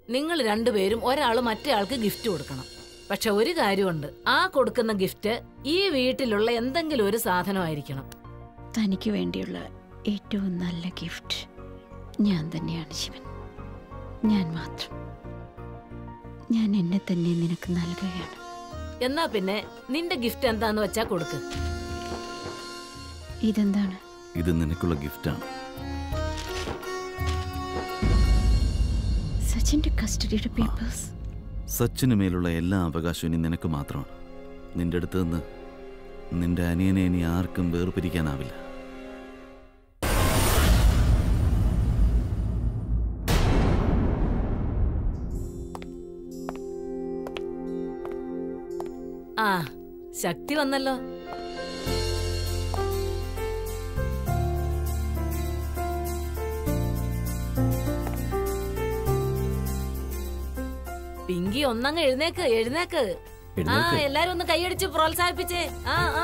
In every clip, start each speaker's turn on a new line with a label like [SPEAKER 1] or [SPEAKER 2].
[SPEAKER 1] നിങ്ങൾ രണ്ടുപേരും ഒരാൾ മറ്റേ ആൾക്ക് ഗിഫ്റ്റ് കൊടുക്കണം പക്ഷെ ഒരു കാര്യമുണ്ട് ആ കൊടുക്കുന്ന ഗിഫ്റ്റ് ഈ വീട്ടിലുള്ള എന്തെങ്കിലും ഒരു സാധനമായിരിക്കണം
[SPEAKER 2] തനിക്ക് വേണ്ടിയുള്ള ഏറ്റവും നല്ല ഗിഫ്റ്റ് ഞാൻ തന്നെയാണ് ശിവൻ ഞാൻ മാത്രം ഞാൻ എന്നെ തന്നെ നിനക്ക് നൽകുകയാണ്
[SPEAKER 1] എന്നാ പിന്നെ നിന്റെ ഗിഫ്റ്റ് എന്താന്ന് വെച്ചാ കൊടുക്ക്
[SPEAKER 2] ഇതെന്താണ്
[SPEAKER 3] ഇത് നിനക്കുള്ള ഗിഫ്റ്റാണ്
[SPEAKER 2] സച്ചിന്റെ കസ്റ്റഡിയുടെ പേപ്പേഴ്സ്
[SPEAKER 3] സച്ചിന് മേലുള്ള എല്ലാ അവകാശവും ഇനി നിനക്ക് മാത്രമാണ് നിന്റെ അടുത്ത് നിന്ന് നിന്റെ അനിയനെ ഇനി ആർക്കും വേർപിരിക്കാനാവില്ല
[SPEAKER 1] ആ ശക്തി വന്നല്ലോ പിങ്കി ഒന്നങ്ങ് എഴുന്നേക്ക് എഴുന്നേക്ക് ആ എല്ലാരും ഒന്ന് കൈയടിച്ച് പ്രോത്സാഹിപ്പിച്ചേ ആ ആ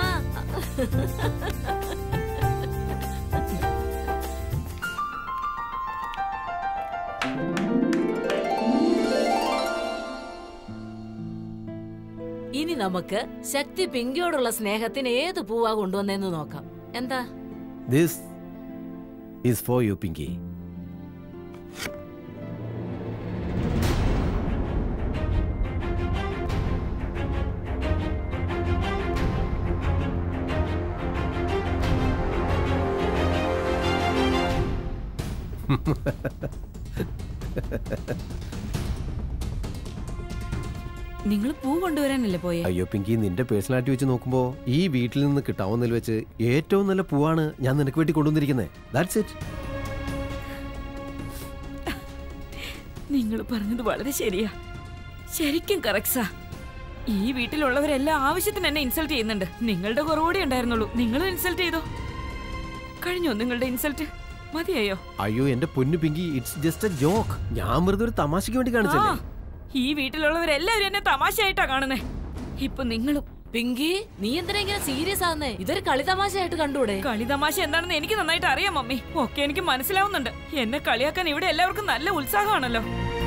[SPEAKER 1] ഇനി നമുക്ക് ശക്തി പിങ്കിയോടുള്ള സ്നേഹത്തിന് ഏത് പൂവാ കൊണ്ടുവന്നെന്ന് നോക്കാം എന്താ
[SPEAKER 4] this is for you Pinky
[SPEAKER 5] നിങ്ങൾ പൂ കൊണ്ടുവരാനല്ലേ പോയെ
[SPEAKER 4] അയ്യോ പിങ്കി നിന്റെ പേഴ്സണാലിറ്റി വെച്ച് നോക്കുമ്പോ ഈ വീട്ടിൽ നിന്ന് കിട്ടാവുന്നതിൽ വെച്ച് ഏറ്റവും നല്ല പൂവാണ് ഞാൻ നിനക്ക് വേണ്ടി കൊണ്ടുവന്നിരിക്കുന്നത് ദാറ്റ്സ് ഇറ്റ്
[SPEAKER 5] നിങ്ങൾ പറഞ്ഞത് വളരെ ശരിയാ ശരിക്കും കറക്സാ ഈ വീട്ടിലുള്ളവരെല്ലാം ആവശ്യത്തിന് എന്നെ ഇൻസൾട്ട് ചെയ്യുന്നുണ്ട് നിങ്ങളുടെ കുറവുകൂടി ഉണ്ടായിരുന്നുള്ളൂ നിങ്ങളും ഇൻസൾട്ട് ചെയ്തോ കഴിഞ്ഞോ നിങ്ങളുടെ ഇൻസൾട്ട് മതിയായോ
[SPEAKER 4] അയ്യോ എന്റെ പൊന്നു Pinky it's just a joke ഞാൻ വെറുതെ ഒരു തമാശയ്ക്ക് വേണ്ടി
[SPEAKER 5] ആ
[SPEAKER 4] കാണിച്ചല്ലേ
[SPEAKER 5] ഈ വീട്ടിലുള്ളവരെല്ലാവരും എന്നെ തമാശയായിട്ടാ കാണുന്നേ ഇപ്പൊ നിങ്ങളും
[SPEAKER 1] പിങ്കി നീ എന്തിനാ ഇങ്ങനെ സീരിയസ് ആവുന്നേ ഇതൊരു കളിതമാശയായിട്ട് കണ്ടൂടെ
[SPEAKER 5] കളി തമാശ എന്താണെന്ന് എനിക്ക് നന്നായിട്ട് അറിയാം മമ്മി ഒക്കെ എനിക്ക് മനസ്സിലാവുന്നുണ്ട് എന്നെ കളിയാക്കാൻ ഇവിടെ എല്ലാവർക്കും നല്ല ഉത്സാഹമാണല്ലോ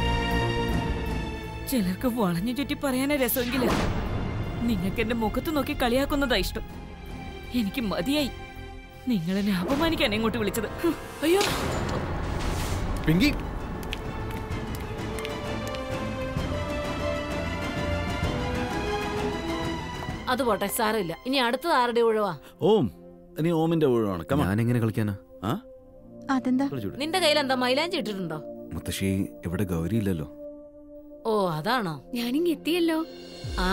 [SPEAKER 5] ചിലർക്ക് വളഞ്ഞു ചുറ്റി പറയാനേ രസമെങ്കിലും നിങ്ങൾക്ക് എന്റെ മുഖത്ത് നോക്കി കളിയാക്കുന്നതാ ഇഷ്ടം എനിക്ക് മതിയായി നിങ്ങൾ എന്നെ അപമാനിക്കാൻ എങ്ങോട്ട് വിളിച്ചത് ഹും.
[SPEAKER 1] അയ്യോ
[SPEAKER 4] പിങ്കി
[SPEAKER 1] അത് പോട്ടെ സാരമില്ല ഇനി അടുത്തത് ആരുടെ ഒഴിവാ
[SPEAKER 3] ഓം ഇനി ഓമിന്റെ ഒഴിവാണ് കമാ
[SPEAKER 6] ഞാനെങ്ങനെ കളിക്കാനാ
[SPEAKER 3] ആ
[SPEAKER 2] അതെന്താ
[SPEAKER 3] കളിച്ചൂടെ?
[SPEAKER 1] നിന്റെ കയ്യിൽ എന്താ മൈലാഞ്ചി ഇട്ടിട്ടുണ്ടോ
[SPEAKER 6] മുത്തശ്ശി ഇവിടെ ഗൗരി ഇല്ലല്ലോ
[SPEAKER 1] ഓ അതാണോ
[SPEAKER 2] ഞാനിങ് എത്തിയല്ലോ
[SPEAKER 1] ആ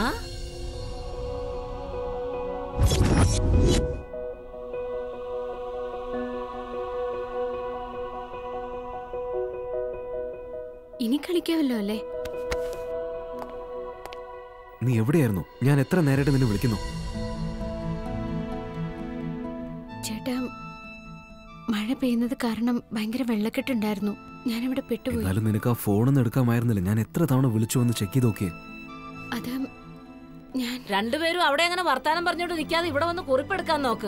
[SPEAKER 2] ഇനി കളിക്കാമല്ലോ അല്ലേ
[SPEAKER 6] നീ എവിടെയായിരുന്നു ഞാൻ എത്ര നേരമായിട്ട് നിന്നെ വിളിക്കുന്നു
[SPEAKER 2] ചേട്ടാ മഴ പെയ്യുന്നത് കാരണം ഭയങ്കര വെള്ളക്കെട്ടുണ്ടായിരുന്നു ഞാനിവിടെ പെട്ടുപോയി
[SPEAKER 6] എന്നാലും നിനക്ക് ആ ഫോണൊന്നും എടുക്കാമായിരുന്നില്ല ഞാൻ എത്ര തവണ വിളിച്ചു വന്ന് ചെക്ക് ചെയ്ത് നോക്കിയേ
[SPEAKER 2] അത് ഞാൻ
[SPEAKER 1] രണ്ടുപേരും അവിടെ അങ്ങനെ വർത്താനം പറഞ്ഞോണ്ട് നിൽക്കാതെ ഇവിടെ വന്ന് കുറിപ്പെടുക്കാൻ നോക്ക്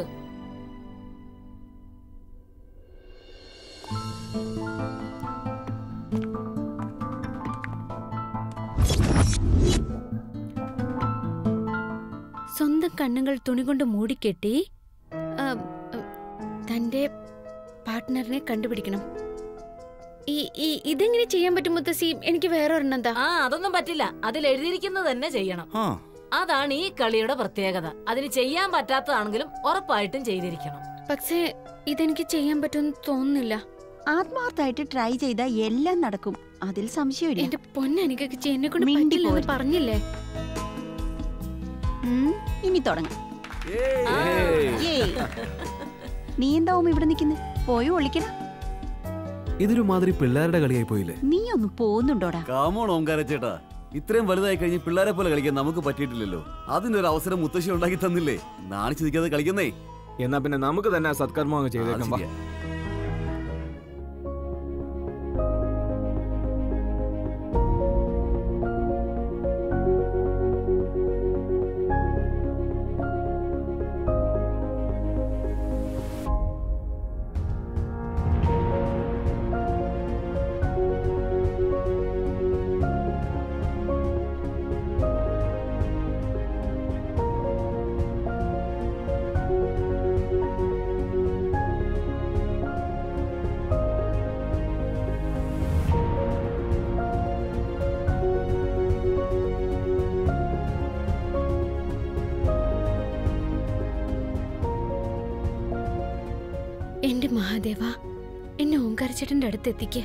[SPEAKER 2] സ്വന്തം കണ്ണുകൾ തുണി കൊണ്ട് മൂടിക്കെട്ടി ആ, ആ, തന്റെ പാർട്ട്ണറിനെ കണ്ടുപിടിക്കണം ഈ ഈ ഇതെങ്ങനെ ചെയ്യാൻ പറ്റും മുത്തശ്ശി എനിക്ക് വേറെ ഒരെണ്ണം എന്താ
[SPEAKER 1] ആ അതൊന്നും പറ്റില്ല അതിൽ എഴുതിയിരിക്കുന്നത് തന്നെ ചെയ്യണം
[SPEAKER 3] ആ
[SPEAKER 1] അതാണ് ഈ കളിയുടെ പ്രത്യേകത അതിന് ചെയ്യാൻ പറ്റാത്തതാണെങ്കിലും ഉറപ്പായിട്ടും ചെയ്തിരിക്കണം
[SPEAKER 2] പക്ഷേ ഇതെനിക്ക് ചെയ്യാൻ പറ്റുമെന്ന് തോന്നുന്നില്ല
[SPEAKER 7] ആത്മാർത്ഥമായിട്ട് ട്രൈ ചെയ്താൽ എല്ലാം നടക്കും അതിൽ സംശയമില്ല
[SPEAKER 2] എന്റെ പൊന്നെനിക്കൊക്കെ എന്നെ കൊണ്ട്
[SPEAKER 7] മിണ്ടി
[SPEAKER 2] പറ്റില്ലെന്ന്
[SPEAKER 7] പോരുത്.
[SPEAKER 2] പറഞ്ഞില്ലേ
[SPEAKER 7] ഉം, ഇനി തുടങ്ങാം ഏയ്. നീ എന്താവും ഇവിടെ നിൽക്കുന്നത് പോയി ഒളിക്കണം
[SPEAKER 6] ഇതൊരു മാതിരി പിള്ളേരുടെ കളിയായി പോയില്ലേ
[SPEAKER 7] നീ ഒന്ന് പോകുന്നുണ്ടോടാ
[SPEAKER 3] കാമോൺ ഓംകാര ചേട്ടാ ഇത്രയും വലുതായി കഴിഞ്ഞ് പിള്ളേരെ പോലെ കളിക്കാൻ നമുക്ക് പറ്റിയിട്ടില്ലല്ലോ അതിന്റെ ഒരു അവസരം മുത്തശ്ശി ഉണ്ടാക്കി തന്നില്ലേ നാണിച്ചു നിൽക്കാതെ കളിക്കുന്നേ
[SPEAKER 8] എന്നാ പിന്നെ നമുക്ക് തന്നെ ആ സത്കർമ്മം അങ്ങ്
[SPEAKER 3] അത്
[SPEAKER 8] ചെയ്തേക്കാം വാ.
[SPEAKER 3] ശരിയാ.
[SPEAKER 2] മഹാദേവ എന്നെ ഓങ്കാരച്ചേട്ടന്റെ അടുത്ത് എത്തിക്കേ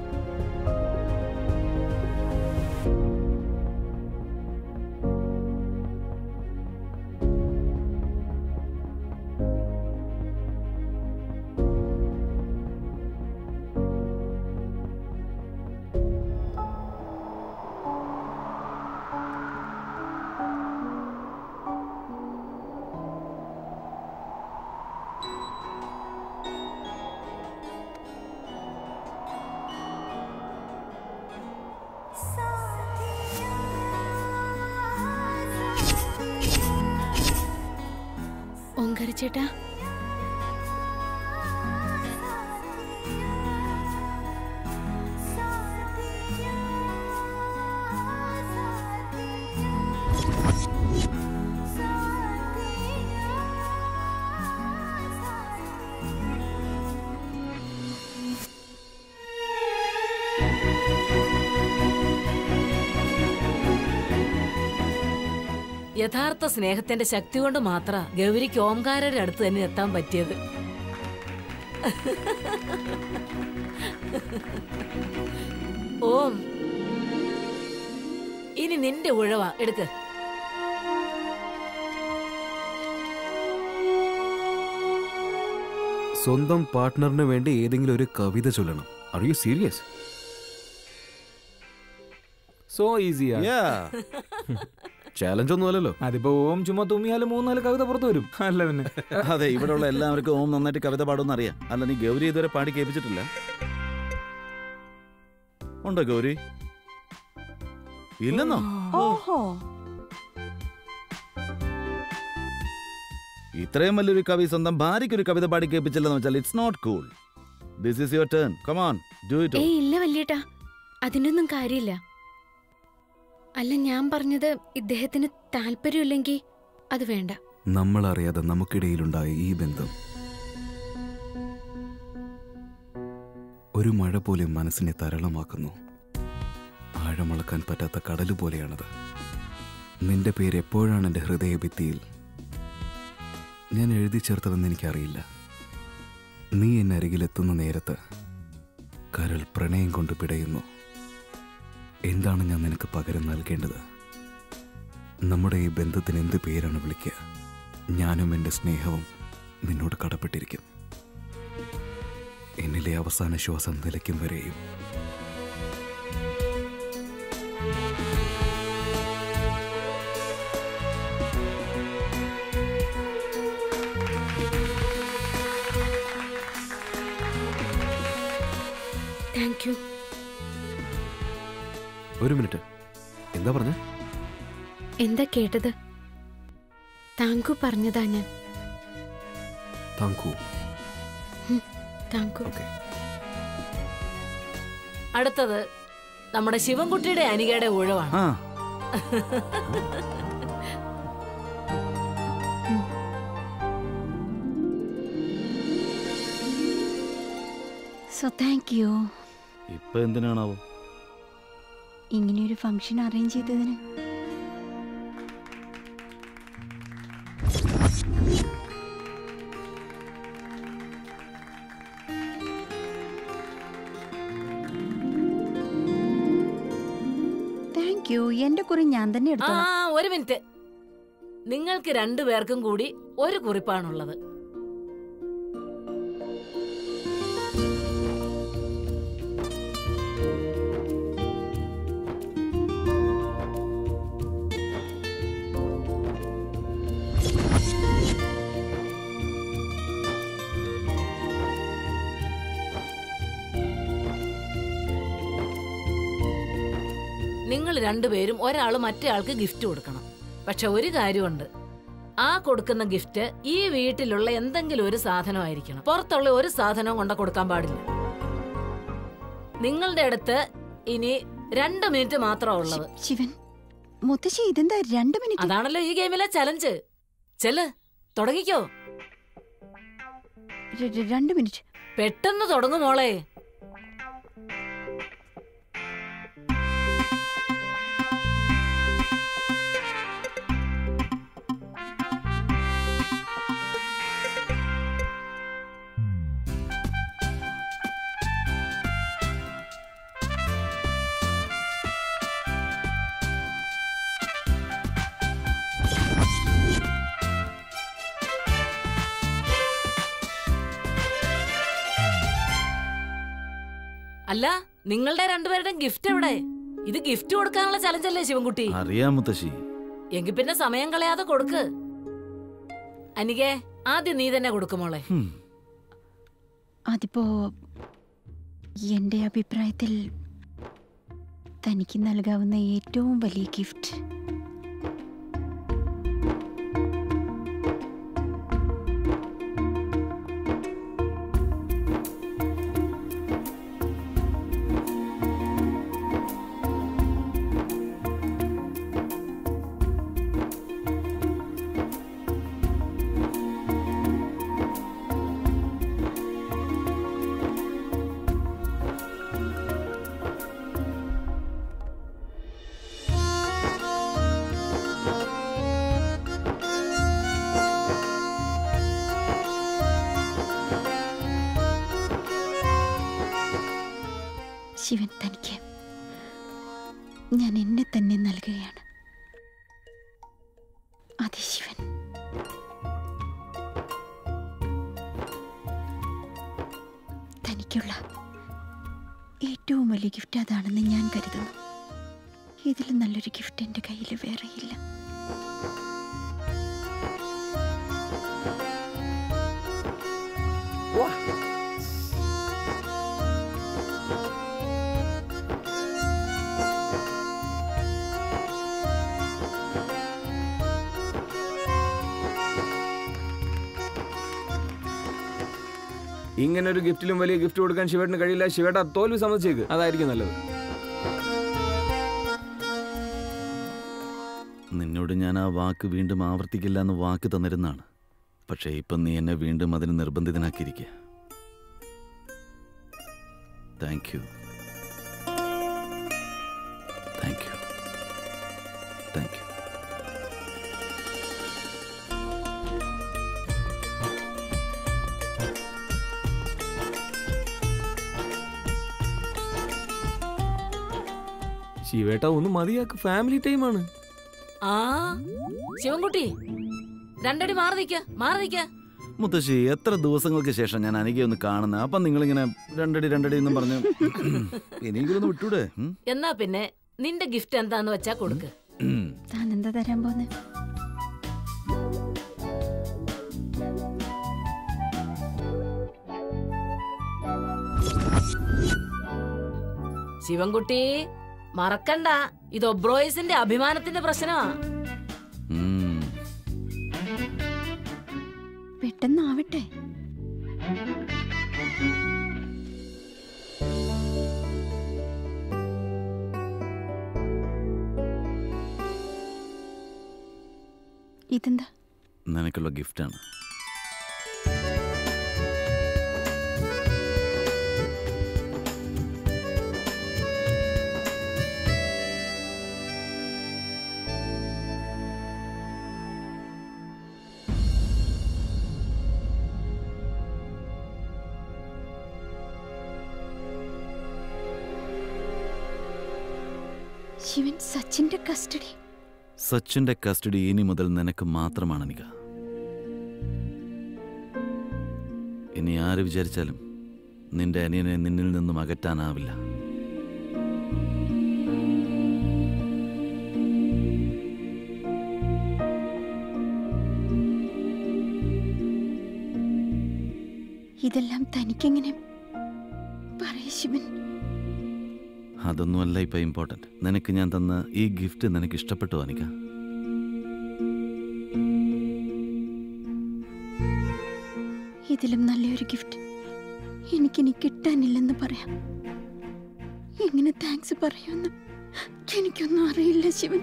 [SPEAKER 2] ഓങ്കാരച്ചേട്ടാ
[SPEAKER 1] യഥാർത്ഥ സ്നേഹത്തിന്റെ ശക്തി കൊണ്ട് മാത്ര ഗൗരിക്ക് ഓംകാരരുടെ അടുത്ത് തന്നെ എത്താൻ പറ്റിയത് ഓം ഇനി നിന്റെ ഉഴവ എടുക്ക്
[SPEAKER 6] സ്വന്തം പാർട്ട്ണറിന് വേണ്ടി ഏതെങ്കിലും ഒരു കവിത ചൊല്ലണം ആർ യു സീരിയസ്
[SPEAKER 8] സോ ഈസിയാ
[SPEAKER 6] ചാലഞ്ച് ഒന്നും അല്ലല്ലോ
[SPEAKER 8] അതിപ്പോ ഓം ചുമ്മാ തുമ്മിയാലും മൂന്നാല് കവിത പുറത്തു വരും അല്ല പിന്നെ
[SPEAKER 3] അതെ ഇവിടെയുള്ള എല്ലാവർക്കും ഓം നന്നായിട്ട് കവിത പാടുമെന്ന് അറിയാം അല്ല നീ ഗൗരി ഇതുവരെ പാടി കേൾപ്പിച്ചിട്ടില്ല ഉണ്ടോ ഗൗരി ഇല്ലെന്നോ
[SPEAKER 7] ഓഹോ
[SPEAKER 3] ഇത്രയും വലിയൊരു കവി സ്വന്തം ഭാര്യയ്ക്ക് ഒരു കവിത പാടി കേൾപ്പിച്ചില്ലെന്ന് വെച്ചാൽ it's not cool this is your turn come on do it
[SPEAKER 2] ഏയ് ഇല്ല വല്യേട്ടാ അതിനൊന്നും കാര്യമില്ല അല്ല ഞാൻ പറഞ്ഞത് ഇദ്ദേഹത്തിന് താല്പര്യമില്ലെങ്കിൽ അത് വേണ്ട
[SPEAKER 6] നമ്മൾ അറിയാതെ നമുക്കിടയിലുണ്ടായ ഈ ബന്ധം ഒരു മഴ പോലെ മനസ്സിനെ തരളമാക്കുന്നു ആഴമളക്കാൻ പറ്റാത്ത കടല് പോലെയാണത് നിന്റെ പേര് എപ്പോഴാണ് എൻ്റെ ഹൃദയഭിത്തിയിൽ ഞാൻ എഴുതി ചേർത്തതെന്ന് എനിക്കറിയില്ല നീ എന്നെ അരികിലെത്തുന്ന നേരത്ത് കരൾ പ്രണയം കൊണ്ട് പിടയുന്നു എന്താണ് ഞാൻ നിനക്ക് പകരം നൽകേണ്ടത് നമ്മുടെ ഈ ബന്ധത്തിന് എന്ത് പേരാണ് വിളിക്കുക ഞാനും എൻ്റെ സ്നേഹവും നിന്നോട് കടപ്പെട്ടിരിക്കും എന്നിലെ അവസാന ശ്വാസം നിലയ്ക്കും വരെയും
[SPEAKER 2] താങ്ക് യു
[SPEAKER 6] ഒരു മിനിറ്റ് എന്താ പറഞ്ഞ
[SPEAKER 2] എന്താ കേട്ടത് താങ്കു പറഞ്ഞതാ ഞാൻ
[SPEAKER 6] താങ്കു
[SPEAKER 2] താങ്കു
[SPEAKER 6] ഓക്കെ
[SPEAKER 1] അടുത്തത് നമ്മുടെ ശിവൻകുട്ടിയുടെ അനികയുടെ ഉഴവാണ്
[SPEAKER 3] ആ
[SPEAKER 7] സോ താങ്ക് യു
[SPEAKER 3] ഇപ്പൊ എന്തിനാണാവോ
[SPEAKER 7] ഇങ്ങനെയൊരു ഫംഗ്ഷൻ അറേഞ്ച് ചെയ്തതിന് താങ്ക് യു എന്റെ കുറി ഞാൻ തന്നെ
[SPEAKER 1] ആ
[SPEAKER 7] എടുത്തോളാം
[SPEAKER 1] ഒരു മിനിറ്റ് നിങ്ങൾക്ക് രണ്ടുപേർക്കും കൂടി ഒരു കുറിപ്പാണുള്ളത് നിങ്ങൾ രണ്ടുപേരും ഒരാൾ മറ്റേ ആൾക്ക് ഗിഫ്റ്റ് കൊടുക്കണം പക്ഷെ ഒരു കാര്യമുണ്ട് ആ കൊടുക്കുന്ന ഗിഫ്റ്റ് ഈ വീട്ടിലുള്ള എന്തെങ്കിലും ഒരു സാധനമായിരിക്കണം പുറത്തുള്ള ഒരു സാധനവും കൊണ്ട കൊടുക്കാൻ പാടില്ല നിങ്ങളുടെ അടുത്ത് ഇനി രണ്ട് മിനിറ്റ് മാത്രമാണ് ഉള്ളത്
[SPEAKER 7] ശിവൻ മുത്തശ്ശി ഇതെന്താ രണ്ട് മിനിറ്റ്
[SPEAKER 1] അതാണല്ലോ ഈ ഗെയിമിലെ ചലഞ്ച് ചെല് തുടങ്ങിക്കോ
[SPEAKER 7] ര- ര- രണ്ട് മിനിറ്റ്
[SPEAKER 1] പെട്ടെന്ന് തുടങ്ങും മോളെ അല്ല നിങ്ങളുടെ രണ്ടുപേരുടെയും ഗിഫ്റ്റ് എവിടെ ഇത് ഗിഫ്റ്റ് കൊടുക്കാനുള്ള ചലഞ്ചല്ലേ ശിവൻകുട്ടി
[SPEAKER 3] അറിയാം മുത്തശ്ശി
[SPEAKER 1] എങ്കിൽ പിന്നെ സമയം കളയാതെ കൊടുക്ക് അനികേ ആദ്യം നീ തന്നെ കൊടുക്കുമോളെ
[SPEAKER 3] ഹും.
[SPEAKER 7] അതിപ്പോ എൻ്റെ അഭിപ്രായത്തിൽ തനിക്ക് നൽകാവുന്ന ഏറ്റവും വലിയ ഗിഫ്റ്റ് ശിവൻ തനിക്ക് ഞാൻ എന്നെ തന്നെ നൽകുകയാണ് അതെ ശിവൻ തനിക്കുള്ള ഏറ്റവും വലിയ ഗിഫ്റ്റ് അതാണെന്ന് ഞാൻ കരുതുന്നു ഇതിലും നല്ലൊരു ഗിഫ്റ്റ് എൻ്റെ കയ്യിൽ വേറെയില്ല
[SPEAKER 8] ഇങ്ങനെ ഒരു ഗിഫ്റ്റിലും വലിയ ഗിഫ്റ്റ് കൊടുക്കാൻ ശിവേട്ടന് കഴിയില്ല ശിവേട്ട തോൽവി സമ്മതിച്ചേക്ക് അതായിരിക്കും നല്ലത്
[SPEAKER 3] നിന്നോട് ഞാൻ ആ വാക്ക് വീണ്ടും ആവർത്തിക്കില്ല എന്ന് വാക്ക് തന്നിരുന്നാണ് പക്ഷേ ഇപ്പം നീ എന്നെ വീണ്ടും അതിന് നിർബന്ധിതനാക്കിയിരിക്കുക thank you thank you thank you
[SPEAKER 8] ശിവേട്ട ഒന്ന് മതിയാക്ക് ഫാമിലി ടൈമാണ്
[SPEAKER 1] ആ ശിവൻകുട്ടി രണ്ടടി മാറി നിക്ക മാറി നിക്ക
[SPEAKER 3] മുത്തശ്ശി എത്ര ദിവസങ്ങൾക്ക് ശേഷം ഞാൻ അനികയെ ഒന്ന് കാണുന്നത് അപ്പം നിങ്ങളിങ്ങനെ രണ്ടടി രണ്ടടി എന്നും പറഞ്ഞ് ഇനിയെങ്കിലും ഒന്ന് വിട്ടൂടെ ഉം?
[SPEAKER 1] എന്നാ പിന്നെ നിന്റെ ഗിഫ്റ്റ് എന്താന്ന് വെച്ചാ കൊടുക്ക്
[SPEAKER 3] ഉം.
[SPEAKER 7] താൻ എന്താ തരാൻ പോന്നെ
[SPEAKER 1] ശിവൻകുട്ടി മറക്കണ്ട ഇത് ഒബ്രോയിസിന്റെ അഭിമാനത്തിന്റെ പ്രശ്നമാ
[SPEAKER 3] ഉം.
[SPEAKER 7] പെട്ടെന്നാവട്ടെ ഇതെന്താ
[SPEAKER 3] നിനക്കുള്ള ഗിഫ്റ്റാണ്
[SPEAKER 7] ശിവൻ സച്ചിന്റെ കസ്റ്റഡി
[SPEAKER 3] സച്ചിന്റെ കസ്റ്റഡി ഇനി മുതൽ നിനക്ക് മാത്രമാണ് നിക ഇനി ആര് വിചാരിച്ചാലും നിന്റെ അനിയനെ നിന്നിൽ നിന്നും അകറ്റാനാവില്ല
[SPEAKER 7] ഇതെല്ലാം തനിക്കെങ്ങനെ പറയ ശിവൻ
[SPEAKER 3] അതൊന്നുമല്ല ഇപ്പൊ ഇമ്പോർട്ടന്റ് നിനക്ക് ഞാൻ തന്ന ഈ ഗിഫ്റ്റ് നിനക്ക് ഇഷ്ടപ്പെട്ടു അനിക
[SPEAKER 7] ഇതിലും നല്ലൊരു ഗിഫ്റ്റ് എനിക്കിനി കിട്ടാനില്ലെന്ന് പറയാം എങ്ങനെ താങ്ക്സ് പറയുമെന്ന് എനിക്കൊന്നും അറിയില്ല ശിവൻ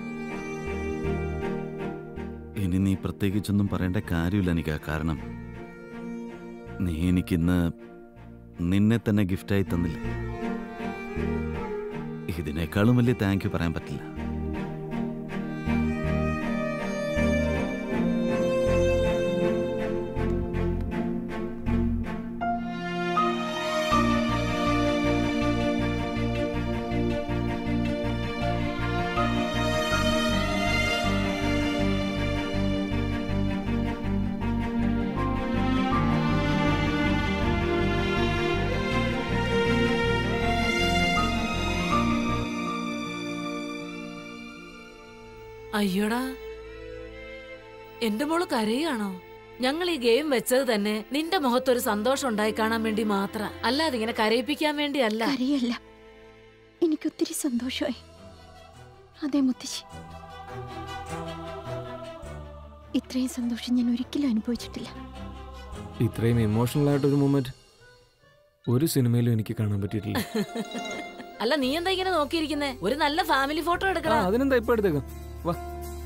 [SPEAKER 3] ഇനി നീ പ്രത്യേകിച്ചൊന്നും പറയേണ്ട കാര്യമില്ല അനിക കാരണം നീ എനിക്കിന്ന് നിന്നെ തന്നെ ഗിഫ്റ്റായി തന്നില്ലേ ഇതിനേക്കാളും വലിയ താങ്ക് യു പറയാൻ പറ്റില്ല
[SPEAKER 1] അയ്യോടാ എന്റെ മോള് കരയാണോ ഞങ്ങൾ ഈ ഗെയിം വെച്ചത് തന്നെ നിന്റെ മുഖത്തൊരു സന്തോഷം ഉണ്ടായി കാണാൻ വേണ്ടി മാത്ര അല്ലാതെ ഇങ്ങനെ കരയിപ്പിക്കാൻ വേണ്ടിയല്ല
[SPEAKER 7] കരയല്ല എനിക്കൊത്തിരി സന്തോഷമായി അതെ മുത്തശ്ശി ഇത്രയും സന്തോഷം ഞാൻ ഒരിക്കലും അനുഭവിച്ചിട്ടില്ല
[SPEAKER 8] ഇത്രയും ഇമോഷണൽ ആയിട്ടൊരു മൂമെന്റ് ഒരു സിനിമയിലും എനിക്ക് കാണാൻ പറ്റിയിട്ടില്ല
[SPEAKER 1] അല്ല നീ എന്താ ഇങ്ങനെ നോക്കിയിരിക്കുന്നേ ഒരു നല്ല ഫാമിലി ഫോട്ടോ
[SPEAKER 8] ആ,
[SPEAKER 1] എടുക്കണം
[SPEAKER 8] അതിനെന്താ ഇപ്പൊ എടുത്തേക്കാം വാ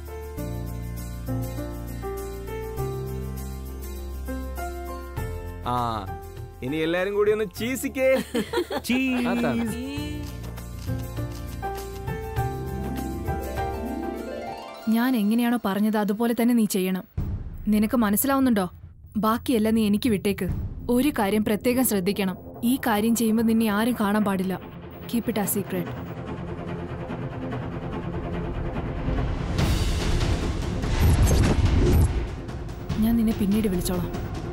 [SPEAKER 8] ആ ഇനി എല്ലാരും കൂടി ഒന്ന് ചീസിക്കേ അതാ.
[SPEAKER 9] ഞാൻ എങ്ങനെയാണോ പറഞ്ഞത് അതുപോലെ തന്നെ നീ ചെയ്യണം നിനക്ക് മനസ്സിലാവുന്നുണ്ടോ ബാക്കിയെല്ലാം നീ എനിക്ക് വിട്ടേക്ക് ഒരു കാര്യം പ്രത്യേകം ശ്രദ്ധിക്കണം ഈ കാര്യം ചെയ്യുമ്പോൾ നിന്നെ ആരും കാണാൻ പാടില്ല കീപ് ഇറ്റ് ആ സീക്രട്ട് ഞാൻ നിന്നെ പിന്നീട് വിളിച്ചോളാം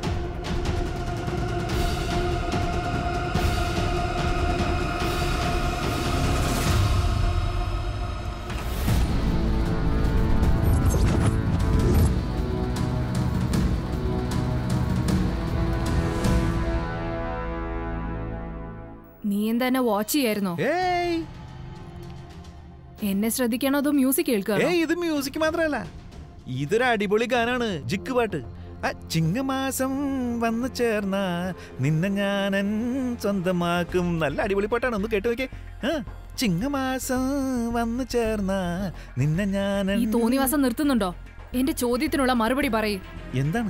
[SPEAKER 9] നീ എന്താ എന്നെ വാച്ച് ചെയ്യായിരുന്നോ
[SPEAKER 10] ഏയ്
[SPEAKER 9] എന്നെ ശ്രദ്ധിക്കണോ അതോ മ്യൂസിക് കേൾക്കുക
[SPEAKER 10] ഏയ് ഇത് മ്യൂസിക് മാത്രമല്ല ഇതൊരു അടിപൊളി ഗാനാണ് ജിക്ക് പാട്ട് ആ ചിങ്ങമാസം വന്നു ചേർന്ന നിന്നെ ഞാനൻ സ്വന്തമാക്കും നല്ല അടിപൊളി പാട്ടാണ് ഒന്ന് കേട്ടു നോക്കേ ആ ചിങ്ങമാസം വന്നു ചേർന്ന നിന്നെ ഞാനൻ
[SPEAKER 9] ഈ തോന്നിവാസം നിർത്തുന്നുണ്ടോ എന്റെ ചോദ്യത്തിനുള്ള മറുപടി പറയ്
[SPEAKER 10] എന്താണ്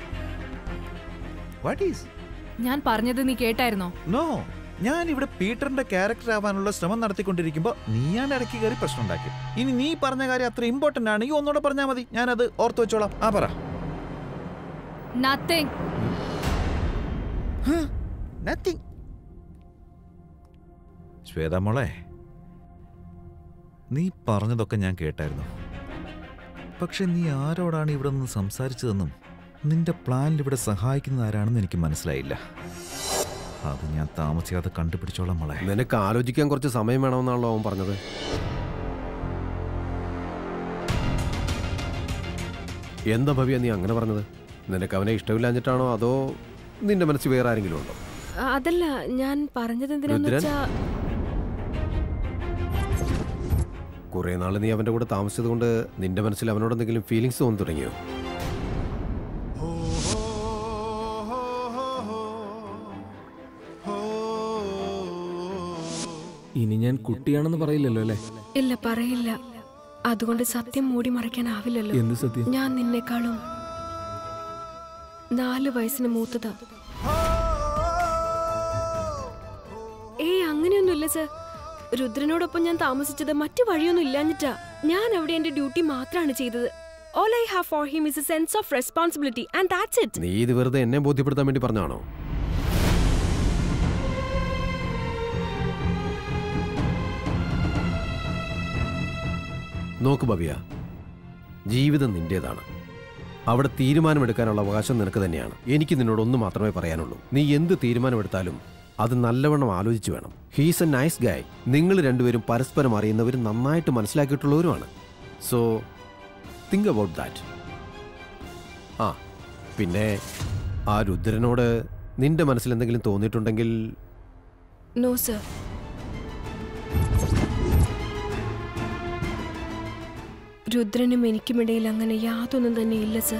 [SPEAKER 10] വാട്ട് ഈസ്
[SPEAKER 9] ഞാൻ പറഞ്ഞത് നീ കേട്ടായിരുന്നോ
[SPEAKER 10] നോ ഞാൻ ഇവിടെ പീറ്ററിന്റെ ക്യാരക്ടർ ആവാനുള്ള ശ്രമം നടത്തിക്കൊണ്ടിരിക്കുമ്പോൾ നീയാണ് ഇടയ്ക്ക് കയറി പ്രശ്നം ഉണ്ടാക്കി ഇനി നീ പറഞ്ഞ കാര്യം അത്ര ഇമ്പോർട്ടന്റ് ആണെങ്കിൽ ഒന്നുകൂടെ പറഞ്ഞാൽ മതി ഞാനത് ഓർത്ത് വെച്ചോളാം ആ പറ
[SPEAKER 9] നത്തിങ്
[SPEAKER 10] നത്തിങ് ശ്വേത മോളെ നീ പറഞ്ഞതൊക്കെ ഞാൻ കേട്ടായിരുന്നു പക്ഷെ നീ ആരോടാണ് ഇവിടെ നിന്ന് സംസാരിച്ചതെന്നും നിന്റെ പ്ലാനിൽ ഇവിടെ സഹായിക്കുന്നത് ആരാണെന്ന് എനിക്ക് മനസ്സിലായില്ല അത് ഞാൻ താമസിയാതെ കണ്ടുപിടിച്ചോളാം മോളെ
[SPEAKER 4] നിനക്ക് ആലോചിക്കാൻ കുറച്ച് സമയം വേണമെന്നാണല്ലോ അവൻ പറഞ്ഞത് എന്താ ഭവ്യ നീ അങ്ങനെ പറഞ്ഞത് നിനക്ക് അവനെ ഇഷ്ടമില്ലാഞ്ഞിട്ടാണോ അതോ നിന്റെ മനസ്സിൽ വേറെ ആരെങ്കിലും ഉണ്ടോ
[SPEAKER 11] അതല്ല ഞാൻ പറഞ്ഞത് എന്തിനാന്ന്
[SPEAKER 4] രുദ്രൻ?
[SPEAKER 11] വെച്ചാ
[SPEAKER 4] കുറെ നാൾ നീ അവന്റെ കൂടെ താമസിച്ചത് കൊണ്ട് നിന്റെ മനസ്സിൽ അവനോട് എന്തെങ്കിലും ഫീലിങ്സ് തോന്നി തുടങ്ങിയോ
[SPEAKER 8] ഇനി ഞാൻ കുട്ടിയാണെന്ന് പറയില്ലല്ലോ അല്ലേ
[SPEAKER 11] ഇല്ല പറയില്ല അതുകൊണ്ട് സത്യം മൂടി മറയ്ക്കാനാവില്ലല്ലോ
[SPEAKER 8] എന്ത് സത്യം
[SPEAKER 11] ഞാൻ നിന്നെക്കാളും നാല് വയസ്സിന് മൂത്തതാ ഏയ് അങ്ങനെയൊന്നുമില്ല സർ രുദ്രനോടൊപ്പം ഞാൻ താമസിച്ചത് മറ്റു വഴിയൊന്നും ഇല്ലാഞ്ഞിട്ടാ ഞാൻ അവിടെ എന്റെ ഡ്യൂട്ടി മാത്രമാണ് ചെയ്തത് all I have for him is a sense of responsibility and that's it
[SPEAKER 4] നീ ഇത് വെറുതെ എന്നെ ബോധ്യപ്പെടുത്താൻ വേണ്ടി പറഞ്ഞാണോ നോക്ക് ഭവ്യ ജീവിതം നിന്റേതാണ് അവിടെ തീരുമാനമെടുക്കാനുള്ള അവകാശം നിനക്ക് തന്നെയാണ് എനിക്ക് നിന്നോട് ഒന്ന് മാത്രമേ പറയാനുള്ളൂ നീ എന്ത് തീരുമാനമെടുത്താലും അത് നല്ലവണ്ണം ആലോചിച്ചു വേണം ഹീസ് എ നൈസ് ഗായ് നിങ്ങൾ രണ്ടുപേരും പരസ്പരം അറിയുന്നവരും നന്നായിട്ട് മനസ്സിലാക്കിയിട്ടുള്ളവരുമാണ് സോ തിങ്ക് അബൌട്ട് ദാറ്റ് ആ പിന്നെ ആ രുദ്രനോട് നിന്റെ മനസ്സിൽ എന്തെങ്കിലും തോന്നിയിട്ടുണ്ടെങ്കിൽ
[SPEAKER 11] നോ സർ രുദ്രനും എനിക്കുമിടയിൽ അങ്ങനെ യാതൊന്നും തന്നെ ഇല്ല sir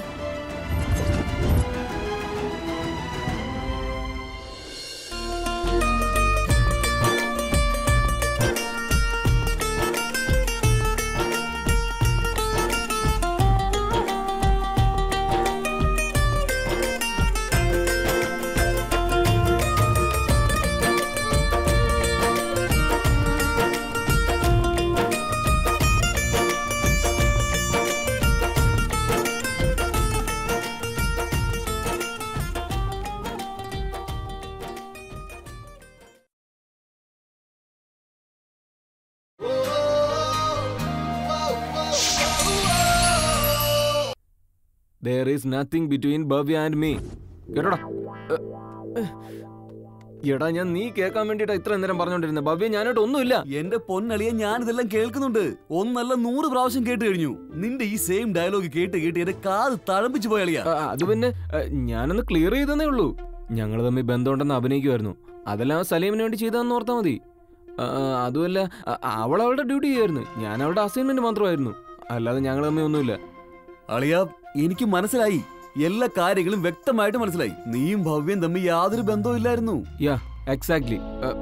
[SPEAKER 8] there is nothing between Bhavya and me കേട്ടോടാ എടാ ഞാൻ നീ കേൾക്കാൻ വേണ്ടിട്ടാ ഇത്ര നേരം പറഞ്ഞോണ്ടിരുന്നത് ഭവ്യ ഞാനായിട്ട് ഒന്നുമില്ല
[SPEAKER 3] എന്റെ പൊന്നളിയെ ഞാൻ ഇതെല്ലാം കേൾക്കുന്നുണ്ട് ഒന്നല്ല നൂറ് പ്രാവശ്യം കേട്ട് കഴിഞ്ഞു നിന്റെ ഈ സെയിം ഡയലോഗ് കേട്ട് കേട്ട് എന്റെ കാത് തഴമ്പിച്ചു പോയളിയാ
[SPEAKER 8] ആ, അത് പിന്നെ ആ, ഞാനൊന്ന് ക്ലിയർ ചെയ്തേ ഉള്ളൂ ഞങ്ങൾ തമ്മിൽ ബന്ധമുണ്ടെന്ന് അഭിനയിക്കുമായിരുന്നു അതെല്ലാം സലീമിന് വേണ്ടി ചെയ്തതെന്ന് ഓർത്താൽ മതി ആ, ആ, അതുമല്ല ആ, അവൾ അവളുടെ ഡ്യൂട്ടി ചെയ്യായിരുന്നു ഞാൻ അവളുടെ അസൈൻമെന്റ് മാത്രമായിരുന്നു അല്ലാതെ ഞങ്ങൾ തമ്മിൽ ഒന്നുമില്ല
[SPEAKER 3] അളിയ എനിക്ക് മനസ്സിലായി എല്ലാ കാര്യങ്ങളും വ്യക്തമായിട്ട് മനസ്സിലായി നീയും ഭവ്യം തമ്മിൽ യാതൊരു ബന്ധവും ഇല്ലായിരുന്നു
[SPEAKER 8] യാ എക്സാക്ട്ലി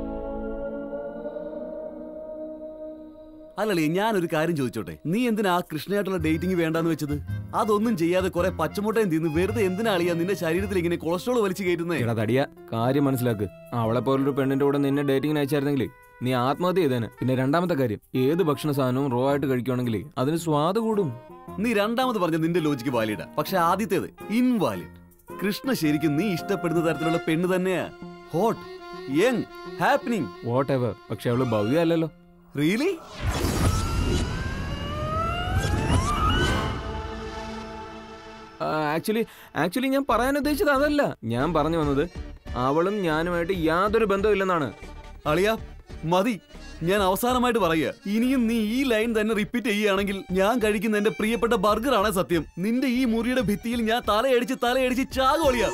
[SPEAKER 3] അല്ലളിയ ഞാനൊരു കാര്യം ചോദിച്ചോട്ടെ നീ എന്തിനാ ആ കൃഷ്ണയായിട്ടുള്ള ഡേറ്റിംഗ് വേണ്ടാന്ന് വെച്ചത് അതൊന്നും ചെയ്യാതെ കുറെ പച്ചമുട്ടയും തിന്ന് വെറുതെ എന്തിനാ അളിയ നിന്റെ ശരീരത്തിൽ ഇങ്ങനെ കൊളസ്ട്രോൾ വലിച്ചു കയറ്റുന്നേ
[SPEAKER 8] എടാ തടിയ കാര്യം മനസ്സിലാക്ക് അവളെ പോലൊരു പെണ്ണിന്റെ കൂടെ നിന്നെ ഡേറ്റിംഗിന് അയച്ചായിരുന്നെങ്കിൽ നീ ആത്മഹത്യ ചെയ്തേനെ പിന്നെ രണ്ടാമത്തെ കാര്യം ഏത് ഭക്ഷണ സാധനവും റോ ആയിട്ട് കഴിക്കുകയാണെങ്കിൽ അതിന് സ്വാദ് കൂടും
[SPEAKER 3] നീ രണ്ടാമത് പറഞ്ഞ നിന്റെ ലോജിക്ക് വാലിഡാ പക്ഷെ ആദ്യത്തേത് ഇൻവാലിഡ് കൃഷ്ണ ശരിക്കും നീ ഇഷ്ടപ്പെടുന്ന തരത്തിലുള്ള പെണ്ണ് തന്നെയാ hot young happening
[SPEAKER 8] whatever പക്ഷെ അവള് ഭവ്യ അല്ലല്ലോ
[SPEAKER 3] റിയലി
[SPEAKER 8] ആക്ച്വലി ആക്ച്വലി ഞാൻ പറയാൻ ഉദ്ദേശിച്ചത് അതല്ല ഞാൻ പറഞ്ഞു വന്നത് അവളും ഞാനുമായിട്ട് യാതൊരു ബന്ധമില്ലെന്നാണ്
[SPEAKER 3] അളിയ മതി ഞാൻ അവസാനമായിട്ട് പറയുക ഇനിയും നീ ഈ ലൈൻ തന്നെ റിപ്പീറ്റ് ചെയ്യുകയാണെങ്കിൽ ഞാൻ കഴിക്കുന്ന എന്റെ പ്രിയപ്പെട്ട ബർഗർ ആണ് സത്യം നിന്റെ ഈ മുറിയുടെ ഭിത്തിയിൽ ഞാൻ തലയടിച്ച് തലയടിച്ച് ചാകോളിയ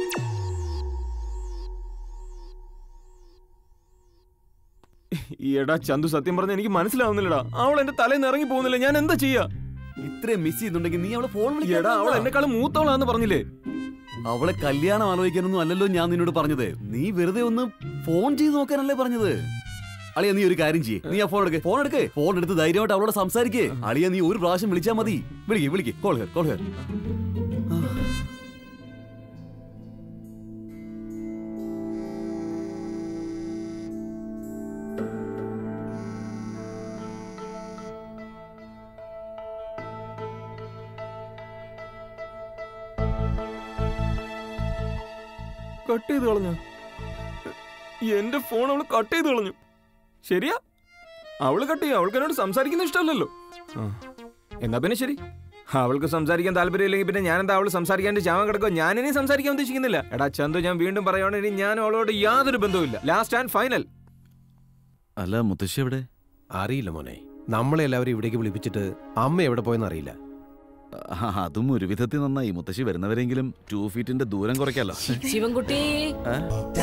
[SPEAKER 8] എടാ ചന്തു സത്യം പറഞ്ഞ എനിക്ക് മനസ്സിലാവുന്നില്ലടാ അവൾ എന്റെ തലേന്ന് ഇറങ്ങി പോകുന്നില്ല ഞാൻ എന്താ ചെയ്യാ
[SPEAKER 3] ഇത്രയും മിസ് ചെയ്യുന്നുണ്ടെങ്കിൽ നീ അവളെ ഫോൺ
[SPEAKER 8] എടാ അവൾ എന്നെക്കാളും മൂത്തവളാന്ന് പറഞ്ഞില്ലേ
[SPEAKER 3] അവളെ കല്യാണം ആലോചിക്കാനൊന്നും അല്ലല്ലോ ഞാൻ നിന്നോട് പറഞ്ഞത് നീ വെറുതെ ഒന്ന് ഫോൺ ചെയ്ത് നോക്കാനല്ലേ പറഞ്ഞത് അളിയ നീ ഒരു കാര്യം ചെയ്യേ നീ ആ ഫോൺ എടുക്ക് ഫോൺ എടുക്ക് ഫോൺ എടുത്ത് ധൈര്യമായിട്ട് അവളോട് സംസാരിക്കേ അളിയ നീ ഒരു പ്രാവശ്യം വിളിച്ചാൽ മതി വിളിക്ക് വിളിക്ക് call her call her
[SPEAKER 8] cut ചെയ്ത് കളഞ്ഞു എന്റെ ഫോൺ അവള് കട്ട് ചെയ്ത് കളഞ്ഞു ശരിയാ അവള് കട്ട് ചെയ്യും അവൾക്ക് എന്നോട് സംസാരിക്കുന്ന ഇഷ്ടമല്ലല്ലോ ആ. എന്നാ പിന്നെ ശരി അവൾക്ക് സംസാരിക്കാൻ താല്പര്യമില്ലെങ്കിൽ പിന്നെ ഞാൻ എന്താ അവള് സംസാരിക്കാൻ ചാവാൻ കിടക്കോ ഞാനിനി സംസാരിക്കാൻ ഉദ്ദേശിക്കുന്നില്ല എടാ ചന്തു ഞാൻ വീണ്ടും പറയുവാണ് ഇനി ഞാൻ അവളോട് യാതൊരു ബന്ധവുമില്ല ലാസ്റ്റ് ആൻഡ് ഫൈനൽ
[SPEAKER 3] അല്ല മുത്തശ്ശി എവിടെ
[SPEAKER 4] അറിയില്ല മോനെ നമ്മളെ എല്ലാവരും ഇവിടേക്ക് വിളിപ്പിച്ചിട്ട് അമ്മ എവിടെ പോയെന്ന് അറിയില്ല
[SPEAKER 3] ആ, അതും ഒരു വിധത്തിൽ നന്നായി മുത്തശ്ശി വരുന്നവരെങ്കിലും ടു ഫീറ്റിന്റെ ദൂരം കുറയ്ക്കാലോ
[SPEAKER 1] ശിവൻകുട്ടി
[SPEAKER 3] ഏ?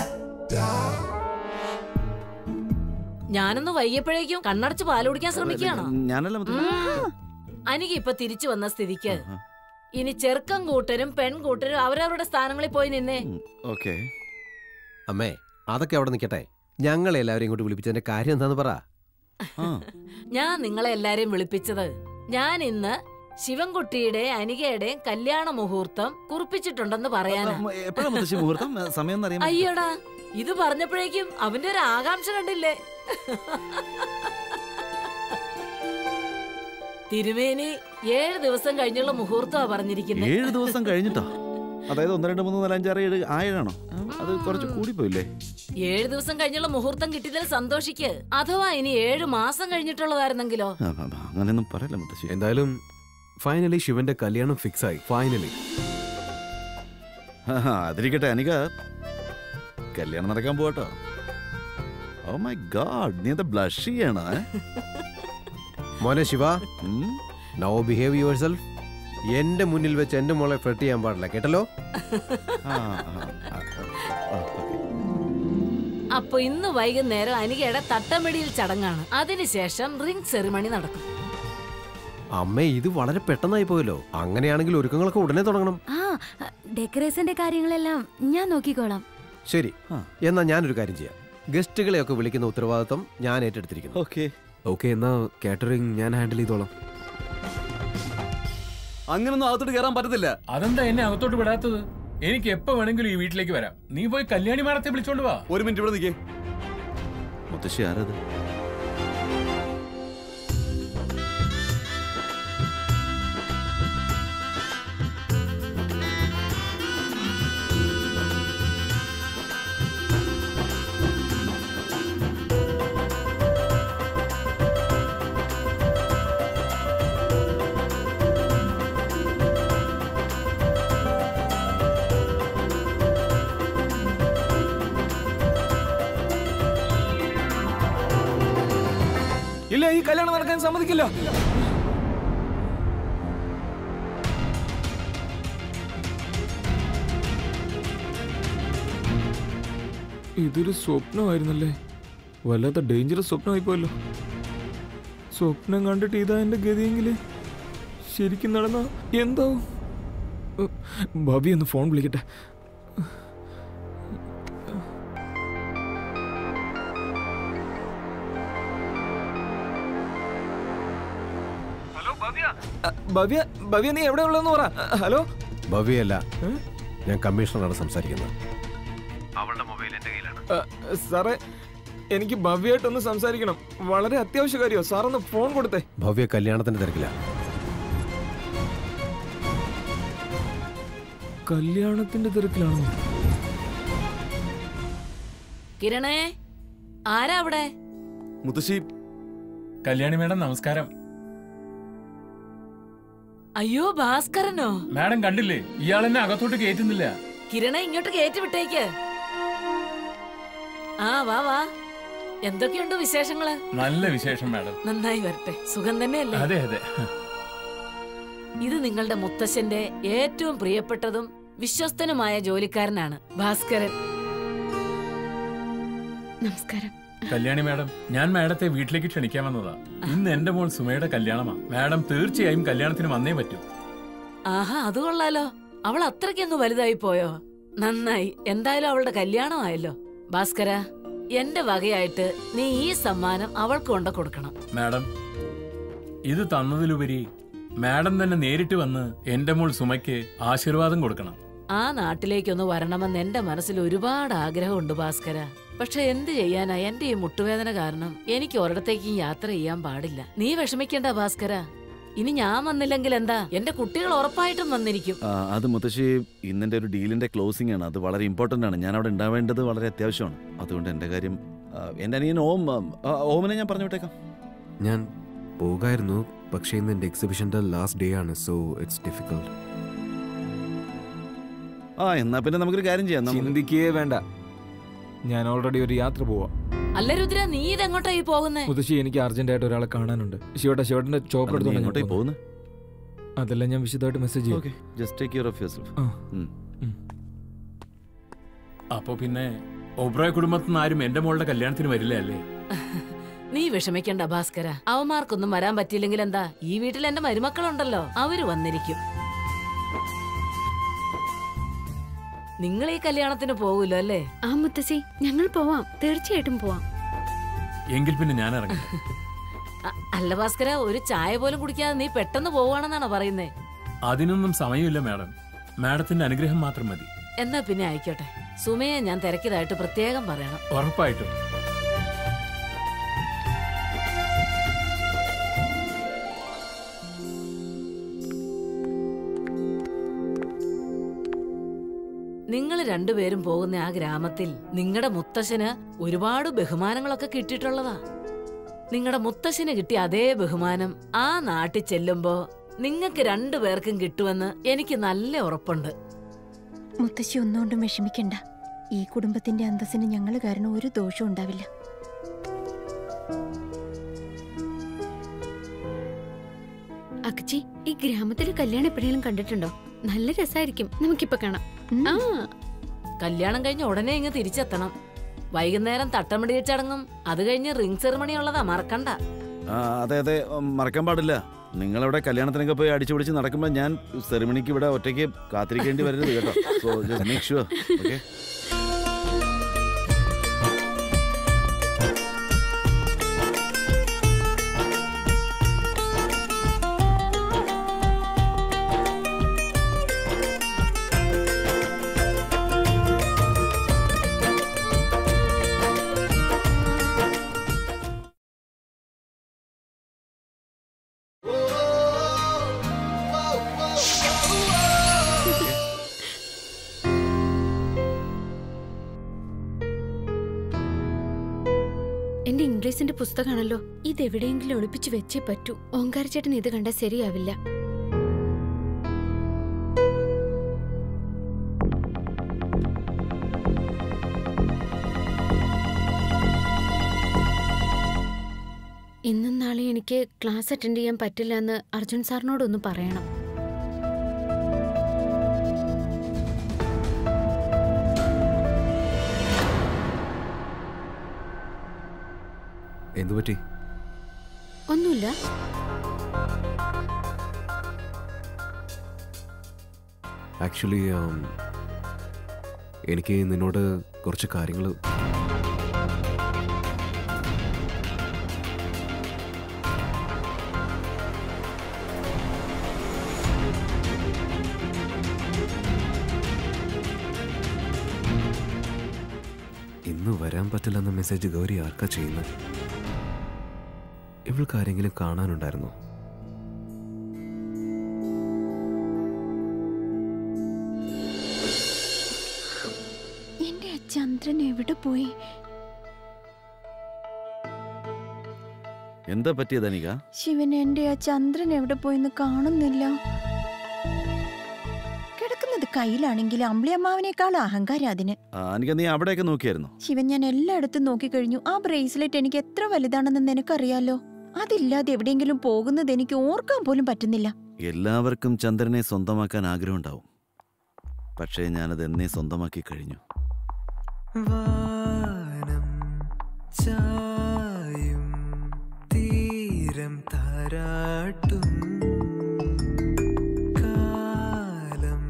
[SPEAKER 1] ഞാനൊന്ന് വൈകിയപ്പോഴേക്കും കണ്ണടച്ച് പാല് കുടിക്കാൻ ശ്രമിക്കുകയാണോ
[SPEAKER 3] ഞാനല്ല മുത്തശ്ശി
[SPEAKER 1] അനിക്ക് ഇപ്പൊ തിരിച്ചു വന്ന സ്ഥിതിക്ക് ഇനി ചെറുക്കം കൂട്ടരും പെൺകൂട്ടരും അവരവരുടെ സ്ഥാനങ്ങളിൽ പോയി നിന്നേ
[SPEAKER 3] ഓക്കെ
[SPEAKER 4] അമ്മേ അതൊക്കെ അവിടെ നിൽക്കട്ടെ ഞങ്ങളെ എല്ലാവരും ഇങ്ങോട്ട് വിളിപ്പിച്ചതിന്റെ കാര്യം എന്താന്ന് പറ
[SPEAKER 1] ഞാൻ നിങ്ങളെ എല്ലാരെയും വിളിപ്പിച്ചത് ഞാൻ ഇന്ന് ശിവൻകുട്ടിയുടെ അനികയുടെയും കല്യാണ മുഹൂർത്തം കുറിപ്പിച്ചിട്ടുണ്ടെന്ന് പറയാനാ
[SPEAKER 3] എപ്പോഴാ മുത്തശ്ശി മുഹൂർത്തം സമയം അറിയാം
[SPEAKER 1] അയ്യോടാ ഇത് പറഞ്ഞപ്പോഴേക്കും അവന്റെ ഒരു ആകാംക്ഷ കണ്ടില്ലേ തിരുമേനി ഏഴ് ദിവസം കഴിഞ്ഞുള്ള മുഹൂർത്തമാ പറഞ്ഞിരിക്കുന്നത്
[SPEAKER 3] ഏഴ് ദിവസം കഴിഞ്ഞിട്ടോ അതായത് ഒന്ന് രണ്ട് മൂന്ന് നാല് അഞ്ച് ആറ് ഏഴ് ആയിരാണോ അത് കുറച്ച് കൂടിപ്പോയില്ലേ
[SPEAKER 1] ഏഴ് ദിവസം കഴിഞ്ഞുള്ള മുഹൂർത്തം കിട്ടിയതിൽ സന്തോഷിക്ക് അഥവാ ഇനി ഏഴ് മാസം കഴിഞ്ഞിട്ടുള്ളതായിരുന്നെങ്കിലോ
[SPEAKER 3] ആ, ആ, ആ, അങ്ങനെയൊന്നും പറയല്ല മുത്തശ്ശി
[SPEAKER 6] എന്തായാലും ഫൈനലി ശിവന്റെ കല്യാണം ഫിക്സ് ആയി ഫൈനലി
[SPEAKER 3] ആ, ആ, അതിരിക്കട്ടെ അനിക കല്യാണം നടക്കാൻ പോവാട്ടോ ഓ മൈ ഗാഡ് നീ എന്താ ബ്ലഷ് ചെയ്യണോ ഏ?
[SPEAKER 4] മോനെ ശിവ
[SPEAKER 3] ഉം?
[SPEAKER 4] നോ ബിഹേവ് യുവർ സെൽഫ് എന്റെ മുന്നിൽ വെച്ച് എന്റെ മോളെ ഫ്ലർട്ട് ചെയ്യാൻ പാടില്ല കേട്ടല്ലോ
[SPEAKER 3] ആ, ആ, ആ, ആ,
[SPEAKER 1] അപ്പൊ ഇന്ന് വൈകുന്നേരം അനികയുടെ തട്ടമിടിയിൽ ചടങ്ങാണ് അതിനുശേഷം റിംഗ് സെറിമണി നടക്കും
[SPEAKER 4] അമ്മേ ഇത് വളരെ പെട്ടെന്നായി പോയല്ലോ അങ്ങനെയാണെങ്കിൽ ഒരുക്കങ്ങളൊക്കെ ഉടനെ തുടങ്ങണം
[SPEAKER 12] ആ ഡെക്കറേഷന്റെ കാര്യങ്ങളെല്ലാം ഞാൻ നോക്കിക്കോളാം
[SPEAKER 4] ശരി എന്നാ ഞാനൊരു കാര്യം ചെയ്യാം ഗസ്റ്റുകളെയൊക്കെ വിളിക്കുന്ന ഉത്തരവാദിത്വം ഞാൻ ഏറ്റെടുത്തിരിക്കുന്നു
[SPEAKER 3] ഓക്കെ
[SPEAKER 6] ഓക്കെ എന്നാ കാറ്ററിംഗ് ഞാൻ ഹാൻഡിൽ ചെയ്തോളാം
[SPEAKER 3] അങ്ങനൊന്നും അകത്തോട്ട് കയറാൻ പറ്റത്തില്ല
[SPEAKER 13] അതെന്താ എന്നെ അകത്തോട്ട് വിടാത്തത് എനിക്ക് എപ്പോ വേണമെങ്കിലും ഈ വീട്ടിലേക്ക് വരാം നീ പോയി കല്യാണി മാടത്തെ വിളിച്ചോണ്ട് വാ
[SPEAKER 3] ഒരു മിനിറ്റ് ഇവിടെ നിൽക്കേ മുത്തശ്ശി ആരത്
[SPEAKER 8] ഞാൻ ഈ കല്യാണം നടക്കാൻ സമ്മതിക്കില്ല ഇതൊരു സ്വപ്നമായിരുന്നല്ലേ വല്ലാത്ത ഡേഞ്ചറസ് സ്വപ്നമായി പോയല്ലോ സ്വപ്നം കണ്ടിട്ട് ഇതാ എന്റെ ഗതിയെങ്കില് ശരിക്കും നടന്ന എന്താവും ഉം, ഭാബി ഒന്ന് ഫോൺ വിളിക്കട്ടെ അ, ഭവ്യ ഭവ്യ നീ എവിടെ ഉള്ളതെന്ന് പറ അ, ഹലോ
[SPEAKER 4] ഭവ്യയല്ല ഞാൻ കമ്മീഷണറാണ് സംസാരിക്കുന്നത്
[SPEAKER 8] അവളുടെ മൊബൈൽ എന്റെ കയ്യിലാണ് സാറേ എനിക്ക് ഭവ്യമായിട്ടൊന്ന് സംസാരിക്കണം വളരെ അത്യാവശ്യ കാര്യമോ സാറൊന്ന് ഫോൺ കൊടുത്തേ
[SPEAKER 4] ഭവ്യ കല്യാണത്തിന്റെ തിരക്കില്ല
[SPEAKER 8] കല്യാണത്തിന്റെ തിരക്കിലാണോ
[SPEAKER 1] കിരണേ ആരാ അവിടെ
[SPEAKER 3] മുത്തശ്ശി
[SPEAKER 13] കല്യാണി മേഡം നമസ്കാരം
[SPEAKER 1] അയ്യോ ഭാസ്കരനോ
[SPEAKER 13] മാഡം കണ്ടില്ലേ ഇയാൾ എന്നെ അകത്തോട്ട് കയറ്റുന്നില്ല
[SPEAKER 1] കിരണെ ഇങ്ങോട്ട് കയറ്റി വിട്ടേക്ക് ആ വാ വാ എന്തൊക്കെയുണ്ട് വിശേഷങ്ങള്
[SPEAKER 13] നല്ല വിശേഷം മാഡം
[SPEAKER 1] നന്നായി വരട്ടെ സുഖം തന്നെയല്ലേ
[SPEAKER 13] അതെ അതെ
[SPEAKER 1] ഇത് നിങ്ങളുടെ മുത്തശ്ശന്റെ ഏറ്റവും പ്രിയപ്പെട്ടതും വിശ്വസ്തനുമായ ജോലിക്കാരനാണ് ഭാസ്കരൻ
[SPEAKER 2] നമസ്കാരം
[SPEAKER 13] കല്യാണി മാഡം ഞാൻ മാഡത്തെ വീട്ടിലേക്ക് ക്ഷണിക്കാൻ വന്നതാ ഇന്ന് എന്റെ മോൾ സുമയുടെ കല്യാണമാ മാഡം തീർച്ചയായും കല്യാണത്തിന് വന്നേ പറ്റൂ
[SPEAKER 1] ആഹാ അത് കൊള്ളാലോ അവൾ അത്രയ്ക്കങ്ങ് വലുതായി പോയോ നന്നായി എന്തായാലും അവളുടെ കല്യാണമായല്ലോ ഭാസ്കര എന്റെ വകയായിട്ട് നീ ഈ സമ്മാനം അവൾക്ക് കൊണ്ട് കൊടുക്കണം
[SPEAKER 13] മാഡം ഇത് തന്നതിലുപരി മാഡം തന്നെ നേരിട്ട് വന്ന് എന്റെ മോൾ സുമയ്ക്ക് ആശീർവാദം കൊടുക്കണം
[SPEAKER 1] ആ നാട്ടിലേക്കൊന്ന് വരണമെന്ന് എന്റെ മനസ്സിൽ ഒരുപാട് ആഗ്രഹമുണ്ട് ഭാസ്കര പക്ഷെ എന്ത് ചെയ്യാനാ എന്റെ ഈ മുട്ടുവേദന കാരണം എനിക്ക് ഒരിടത്തേക്കും യാത്ര ചെയ്യാൻ പാടില്ല നീ വിഷമിക്കണ്ട ഭാസ്കര ഇനി ഞാൻ വന്നില്ലെങ്കിൽ എന്താ എന്റെ കുട്ടികൾ ഉറപ്പായിട്ടും വന്നിരിക്കും
[SPEAKER 3] ആ, അത് മുത്തശ്ശി ഇന്നെന്റെ ഒരു ഡീലിന്റെ ക്ലോസിംഗ് ആണ് അത് വളരെ ഇമ്പോർട്ടന്റ് ആണ് ഞാൻ അവിടെ ഉണ്ടാവേണ്ടത് വളരെ അത്യാവശ്യമാണ് അതുകൊണ്ട് എന്റെ കാര്യം ആ, എന്റെ അനിയൻ ഓം ആ, ഓമിനെ ഞാൻ പറഞ്ഞു വിട്ടേക്കാം
[SPEAKER 6] ഞാൻ പോകായിരുന്നു പക്ഷേ ഇന്ന് എൻ്റെ എക്സിബിഷൻ്റെ ലാസ്റ്റ് ഡേ ആണ് സോ ഇറ്റ്സ് ഡിഫിക്കൾട്ട്
[SPEAKER 3] ആ എന്നാ പിന്നെ നമുക്കൊരു കാര്യം ചെയ്യാം നമുക്ക്
[SPEAKER 8] ചിന്തിക്കേ വേണ്ട ഞാൻ ഓൾറെഡി ഒരു യാത്ര പോവാ
[SPEAKER 1] അല്ല രുദ്ര നീ ഇതെങ്ങോട്ടാ ഈ പോകുന്നേ
[SPEAKER 8] മുതശ്ശി എനിക്ക് അർജന്റായിട്ട് ഒരാളെ കാണാനുണ്ട് ശിവട്ട ശിവട്ടന്റെ ചോപ്പ്
[SPEAKER 3] അല്ല, നീ
[SPEAKER 8] എടുത്തോണ്ട്
[SPEAKER 3] എങ്ങോട്ടായി പോകുന്നെ?
[SPEAKER 8] അതെല്ലാം ഞാൻ വിശദമായിട്ട് മെസ്സേജ് ചെയ്യും
[SPEAKER 3] Okay, just take care of yourself.
[SPEAKER 8] ആ.
[SPEAKER 3] ഉം.
[SPEAKER 13] അപ്പൊ പിന്നെ ഒബ്രോയ കുടുംബത്തിൽ നിന്ന് ആരും എന്റെ മോളുടെ കല്യാണത്തിന് വരില്ല അല്ലേ
[SPEAKER 1] നീ വിഷമിക്കണ്ട ഭാസ്കര അവന്മാർക്കൊന്നും വരാൻ പറ്റിയില്ലെങ്കിൽ എന്താ ഈ വീട്ടിൽ എന്റെ മരുമക്കളുണ്ടല്ലോ അവര് വന്നിരിക്കും നിങ്ങൾ ഈ കല്യാണത്തിന് പോകൂല്ലോ അല്ലേ
[SPEAKER 2] ആ മുത്തശ്ശി ഞങ്ങൾ പോവാം തീർച്ചയായിട്ടും പോവാം
[SPEAKER 13] എങ്കിൽ പിന്നെ ഞാൻ ഇറങ്ങി
[SPEAKER 1] അ- അല്ല ഭാസ്കര ഒരു ചായ പോലും കുടിക്കാതെ നീ പെട്ടെന്ന് പോവാണെന്നാണ് പറയുന്നേ
[SPEAKER 13] അതിനൊന്നും സമയമില്ല മാഡം മാഡത്തിന്റെ അനുഗ്രഹം മാത്രം മതി
[SPEAKER 1] എന്നാ പിന്നെ ആയിക്കോട്ടെ സുമയെ ഞാൻ തിരക്കിയതായിട്ട് പ്രത്യേകം പറയണം
[SPEAKER 13] ഉറപ്പായിട്ടും
[SPEAKER 1] നിങ്ങൾ രണ്ടുപേരും പോകുന്ന ആ ഗ്രാമത്തിൽ നിങ്ങളുടെ മുത്തശ്ശന് ഒരുപാട് ബഹുമാനങ്ങളൊക്കെ കിട്ടിയിട്ടുള്ളതാ നിങ്ങളുടെ മുത്തശ്ശന് കിട്ടിയ അതേ ബഹുമാനം ആ നാട്ടിൽ ചെല്ലുമ്പോ നിങ്ങൾക്ക് രണ്ടുപേർക്കും കിട്ടുമെന്ന് എനിക്ക് നല്ല ഉറപ്പുണ്ട്
[SPEAKER 7] മുത്തശ്ശി ഒന്നുകൊണ്ടും വിഷമിക്കണ്ട ഈ കുടുംബത്തിന്റെ അന്തസ്സിന് ഞങ്ങൾ കാരണം ഒരു ദോഷവും ഉണ്ടാവില്ല
[SPEAKER 2] അക്കച്ചി ഈ ഗ്രാമത്തിലെ കല്യാണം എപ്പോഴെങ്കിലും കണ്ടിട്ടുണ്ടോ നല്ല രസമായിരിക്കും നമുക്കിപ്പൊ കാണാം ആ
[SPEAKER 1] കല്യാണം കഴിഞ്ഞ് ഉടനെ ഇങ്ങ് തിരിച്ചെത്തണം വൈകുന്നേരം തട്ടമിടി ചടങ്ങും അത് കഴിഞ്ഞ് റിംഗ് സെറിമണി ഉള്ളതാ മറക്കണ്ട
[SPEAKER 3] ആ, അതെ അതെ ഉം, മറക്കാൻ പാടില്ല നിങ്ങളവിടെ കല്യാണത്തിനൊക്കെ പോയി അടിച്ചു പിടിച്ച് നടക്കുമ്പോൾ ഞാൻ സെറിമണിക്ക് ഇവിടെ ഒറ്റയ്ക്ക് കാത്തിരിക്കേണ്ടി വരരുത് കേട്ടോ so just make sure okay
[SPEAKER 2] എന്റെ ഇംഗ്ലീഷിന്റെ പുസ്തകമാണല്ലോ ഇത് എവിടെയെങ്കിലും ഒളിപ്പിച്ചു വെച്ചേ പറ്റൂ ഓങ്കാരച്ചേട്ടൻ ഇത് കണ്ടാൽ ശരിയാവില്ല ഇന്നും നാളെ എനിക്ക് ക്ലാസ് അറ്റൻഡ് ചെയ്യാൻ പറ്റില്ല എന്ന് അർജുൻ സാറിനോടൊന്ന് പറയണം
[SPEAKER 6] എന്തു പറ്റി
[SPEAKER 2] ഒന്നുമില്ല
[SPEAKER 6] ആക്ച്വലി എനിക്ക് നിന്നോട് കുറച്ച് കാര്യങ്ങൾ ഇന്ന് വരാൻ പറ്റില്ലെന്ന മെസ്സേജ് ഗൗരി ആർക്കാ ചെയ്യുന്നത് ഇവൾക്ക് ആരെങ്കിലും കാണാനുണ്ടായിരുന്നോ
[SPEAKER 7] എന്റെ ആ ചന്ദ്രൻ എവിടെ പോയി
[SPEAKER 3] എന്താ പറ്റിയത് അനിക
[SPEAKER 7] ശിവൻ എന്റെ ആ ചന്ദ്രൻ എവിടെ പോയിന്ന് കാണുന്നില്ല കിടക്കുന്നത് കയ്യിലാണെങ്കിൽ അമ്പിളിയമ്മാവിനേക്കാൾ അഹങ്കാരം അതിന്
[SPEAKER 3] ആ, അനിക നീ അവിടെയൊക്കെ നോക്കിയായിരുന്നു
[SPEAKER 7] ശിവൻ ഞാൻ എല്ലായിടത്തും നോക്കിക്കഴിഞ്ഞു ആ ബ്രേസ്ലെറ്റ് എനിക്ക് എത്ര വലുതാണെന്ന് നിനക്കറിയാലോ അതില്ലാതെ എവിടെയെങ്കിലും പോകുന്നത് എനിക്ക് ഓർക്കാൻ പോലും പറ്റുന്നില്ല
[SPEAKER 3] എല്ലാവർക്കും ചന്ദ്രനെ സ്വന്തമാക്കാൻ ആഗ്രഹമുണ്ടാവും പക്ഷേ ഞാനത് എന്നേ സ്വന്തമാക്കി കഴിഞ്ഞു
[SPEAKER 14] വാനം ചായും തീരം താരാട്ടും കാലം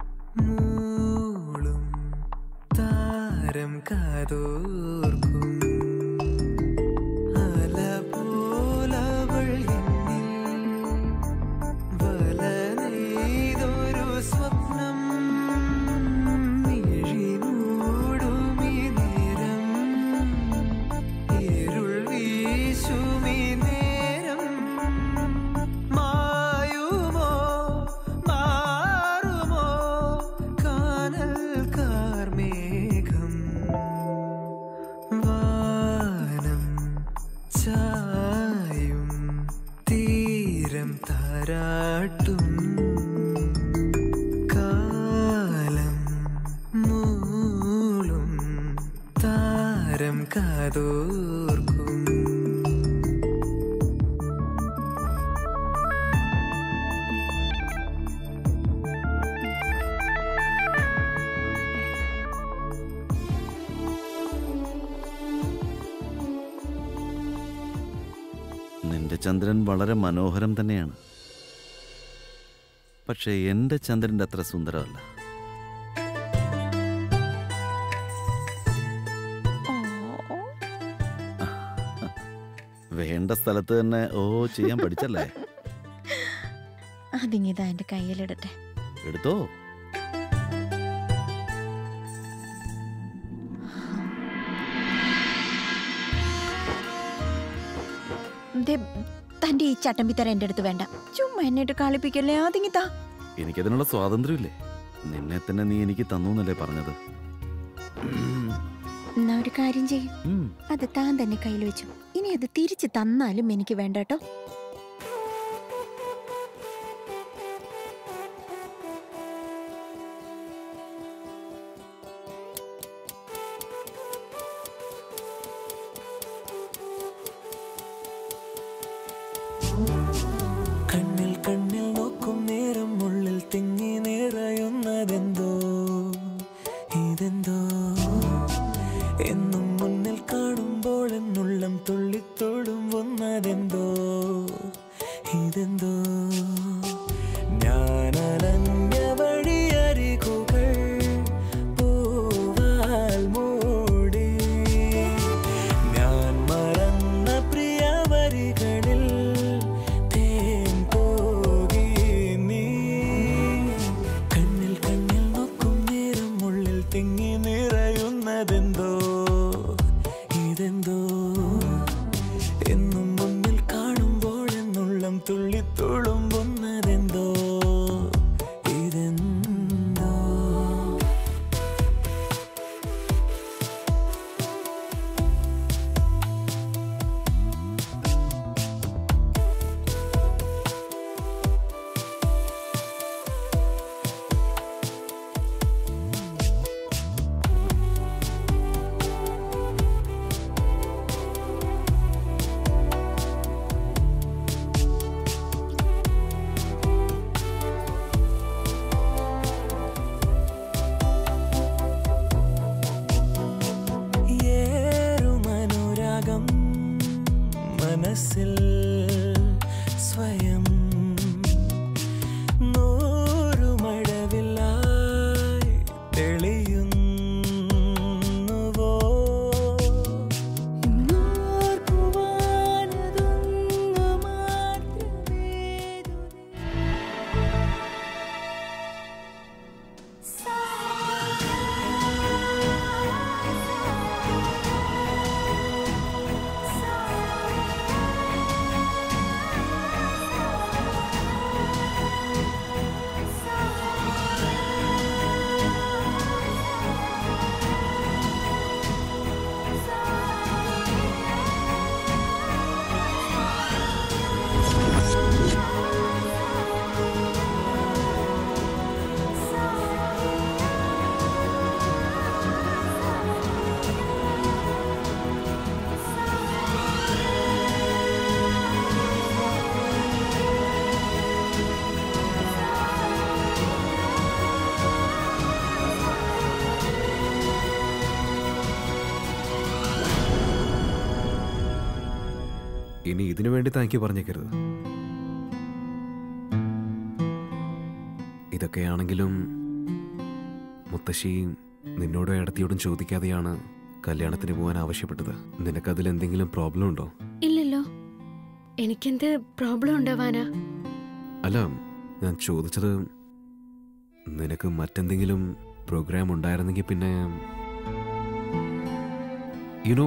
[SPEAKER 14] മൂളും താരം കാതോർക്കും അല പോലവൾ എന്നിൽ വല നെയ്തൊരു സ്വപ്നം മിഴി മൂടുമി നേരം ഇരുൾ വീശുമി നേരം മായുമോ മാറുമോ കാനൽ കാർമേഘം വാനം ചായും തീരം താരാട്ടും കാലം മൂളും താരം കാതോർക്കും
[SPEAKER 3] നിന്റെ ചന്ദ്രൻ വളരെ മനോഹരം തന്നെയാണ് പക്ഷേ എന്റെ ചന്ദ്രന്റെ അത്ര സുന്ദരമല്ല വേണ്ട സ്ഥലത്ത് തന്നെ ഓ ചെയ്യാൻ പഠിച്ചല്ലേ
[SPEAKER 7] അതിങ്ങിതാ എന്റെ കയ്യിലിടട്ടെ
[SPEAKER 3] എടുത്തോ
[SPEAKER 7] ദേ, തന്റെ ഈ ചട്ടമ്പിത്തര എന്റെ അടുത്ത് വേണ്ട ചുമ്മാ എന്നിട്ട് കളിപ്പിക്കല്ലേ അതിങ്ങിതാ
[SPEAKER 3] എനിക്കതിനുള്ള സ്വാതന്ത്ര്യമില്ലേ നിന്നെ തന്നെ നീ എനിക്ക് തന്നു എന്നല്ലേ പറഞ്ഞത്
[SPEAKER 7] എന്നാ ഒരു കാര്യം ചെയ്യും അത് താൻ തന്നെ കയ്യിൽ വെച്ചു ഇനി അത് തിരിച്ചു തന്നാലും എനിക്ക് വേണ്ട കേട്ടോ
[SPEAKER 14] കണ്ണിൽ കണ്ണിൽ നോക്കും നേരം ഉള്ളിൽ തിങ്ങി നിറയുന്നതെന്തോ ഇതെന്തോ എന്നും മുന്നിൽ കാണുമ്പോൾ എന്നുള്ളം തുള്ളിത്തോടും വന്നതെന്തോ ഇതെന്തോ ഞാൻ അനന്യ വഴിയരികുകൾ പൂവാൽ മൂടി ഞാൻ മറന്ന പ്രിയ വരികളിൽ തേൻ പോകി നീ കണ്ണിൽ കണ്ണിൽ നോക്കും നേരം ഉള്ളിൽ തിങ്ങി നിറയുന്നതെന്തോ ഇതെന്തോ എന്നും മുന്നിൽ കാണുമ്പോൾ എന്നുള്ളം തുള്ളിത്തുളുമ്പുന്നതെന്തോ ഇതെന്തോ സ്വയം നൂറുമഴവില്ലായി തെളിയുന്നുവോ ഇന്നോർക്കുവാനതൊന്നു മാത്രമേ
[SPEAKER 6] ഇനി ഇതിനു വേണ്ടി താങ്ക് യു പറഞ്ഞേക്കരുത് ഇതൊക്കെയാണെങ്കിലും മുത്തശ്ശി നിന്നോടും ഇടത്തിയോടും ചോദിക്കാതെയാണ് കല്യാണത്തിന് പോകാൻ ആവശ്യപ്പെട്ടത് നിനക്കതിൽ എന്തെങ്കിലും പ്രോബ്ലം ഉണ്ടോ
[SPEAKER 2] ഇല്ലല്ലോ എനിക്കെന്ത് പ്രോബ്ലം ഉണ്ടാവാനാ
[SPEAKER 6] അല്ല ഞാൻ ചോദിച്ചത് നിനക്ക് മറ്റെന്തെങ്കിലും പ്രോഗ്രാം ഉണ്ടായിരുന്നെങ്കിൽ പിന്നെ യുനോ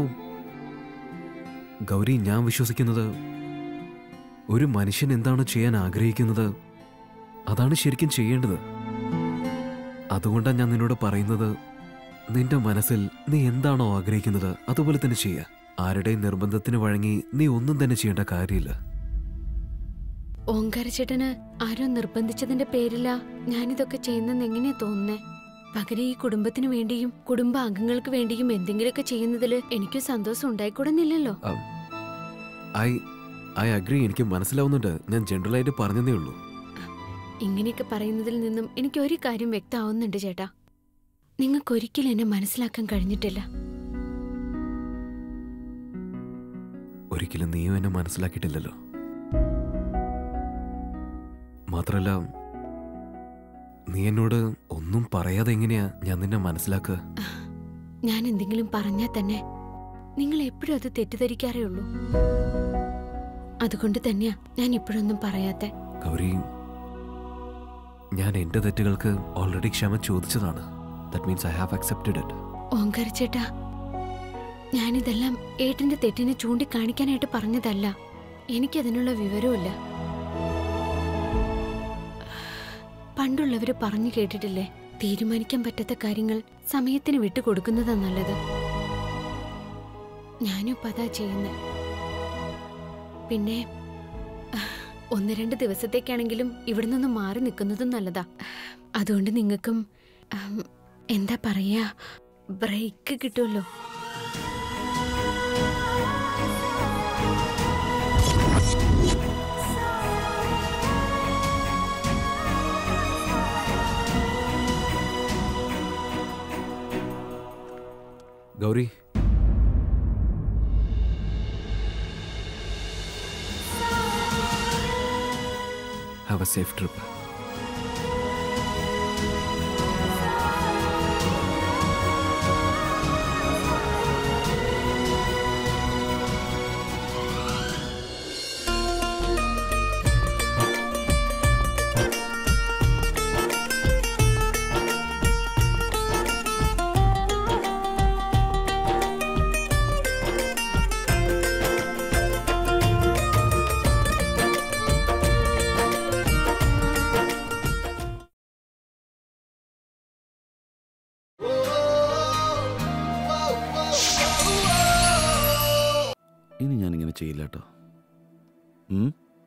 [SPEAKER 6] ഗൗരി ഞാൻ വിശ്വസിക്കുന്നത് ഒരു മനുഷ്യൻ എന്താണ് ചെയ്യാൻ ആഗ്രഹിക്കുന്നത് അതാണ് ശരിക്കും ചെയ്യേണ്ടത് അതുകൊണ്ടാണ് ഞാൻ നിന്നോട് പറയുന്നത് നിന്റെ മനസ്സിൽ നീ എന്താണോ ആഗ്രഹിക്കുന്നത് അതുപോലെ തന്നെ ചെയ്യുക ആരുടെയും നിർബന്ധത്തിന് വഴങ്ങി നീ ഒന്നും തന്നെ ചെയ്യേണ്ട കാര്യമില്ല
[SPEAKER 2] ഓങ്കാരച്ചേട്ടന് ആരോ നിർബന്ധിച്ചതിന്റെ പേരില ഞാനിതൊക്കെ ചെയ്യുന്നെന്ന് എങ്ങനെയാ തോന്നുന്നേ പകരം ഈ കുടുംബത്തിന് വേണ്ടിയും കുടുംബ അംഗങ്ങൾക്ക് വേണ്ടിയും എന്തെങ്കിലുമൊക്കെ ചെയ്യുന്നതിൽ എനിക്ക് സന്തോഷം ഉണ്ടായിക്കൂടുന്നില്ലല്ലോ
[SPEAKER 6] ഐ ഐ അഗ്രി എനിക്ക് മനസ്സിലാവുന്നുണ്ട് ഞാൻ ജനറലായിട്ട് പറഞ്ഞതേ ഉള്ളൂ
[SPEAKER 2] ഇങ്ങനെയൊക്കെ പറയുന്നതിൽ നിന്നും എനിക്ക് ഒരു കാര്യം വ്യക്തമാവുന്നുണ്ട് ചേട്ടാ നിങ്ങൾക്കൊരിക്കലും എന്നെ മനസ്സിലാക്കാൻ കഴിഞ്ഞിട്ടില്ല
[SPEAKER 6] ഒരിക്കലും നീയും എന്നെ മനസ്സിലാക്കിയിട്ടില്ലല്ലോ മാത്രല്ല നീ എന്നോട് ഒന്നും പറയാതെ എങ്ങനെയാ ഞാൻ നിന്നെ മനസ്സിലാക്കുക
[SPEAKER 2] ഞാൻ എന്തെങ്കിലും പറഞ്ഞാൽ തന്നെ നിങ്ങൾ എപ്പോഴും അത് തെറ്റിദ്ധരിക്കാറേ ഉള്ളൂ അതുകൊണ്ട് തന്നെയാ ഞാൻ ഇപ്പോഴൊന്നും പറയാത്തെ
[SPEAKER 6] ഗൗരി ഞാൻ എന്റെ തെറ്റുകൾക്ക് ഓൾറെഡി ക്ഷമ ചോദിച്ചതാണ് that means I have accepted it
[SPEAKER 2] ഓങ്കാരച്ചേട്ടാ ഞാനിതെല്ലാം ഏട്ടന്റെ തെറ്റിനെ ചൂണ്ടിക്കാണിക്കാനായിട്ട് പറഞ്ഞതല്ല എനിക്കതിനുള്ള വിവരവുമില്ല പണ്ടുള്ളവര് പറഞ്ഞു കേട്ടിട്ടില്ലേ തീരുമാനിക്കാൻ പറ്റാത്ത കാര്യങ്ങൾ സമയത്തിന് വിട്ടുകൊടുക്കുന്നതാ നല്ലത് ഞാനും ഇപ്പൊ അതാ ചെയ്യുന്നത് പിന്നെ ഒന്ന് രണ്ട് ദിവസത്തേക്കാണെങ്കിലും ഇവിടെ നിന്ന് മാറി നിൽക്കുന്നതും നല്ലതാ അതുകൊണ്ട് നിങ്ങൾക്കും ഉം, എന്താ പറയാ ബ്രേക്ക് കിട്ടുമല്ലോ
[SPEAKER 6] Gauri have a safe trip
[SPEAKER 3] ഇനി ഞാൻ ഇങ്ങനെ ചെയ്യില്ല കേട്ടോ ഉം?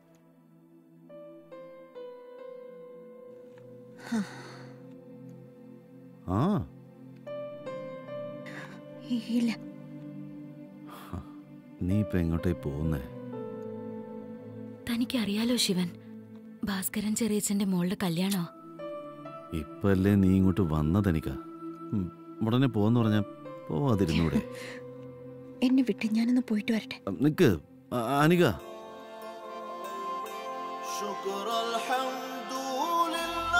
[SPEAKER 3] ആ
[SPEAKER 7] ഇല്ല
[SPEAKER 3] നീ ഇപ്പൊ എങ്ങോട്ടേ പോകുന്നേ
[SPEAKER 12] തനിക്കറിയാലോ ശിവൻ ഭാസ്കരൻ ചെറിയച്ഛന്റെ മോളുടെ കല്യാണോ
[SPEAKER 3] ഇപ്പല്ലേ നീ ഇങ്ങോട്ട് വന്നതെനിക്കാ ഉം, ഉടനെ പോന്ന് പറഞ്ഞ പോവാതിരുന്നൂടെ
[SPEAKER 7] എന്നെ വിട്ട് ഞാനൊന്ന് പോയിട്ട് വരട്ടെ
[SPEAKER 3] നിക്ക് ആ, അനിക
[SPEAKER 14] شكر الحمد لله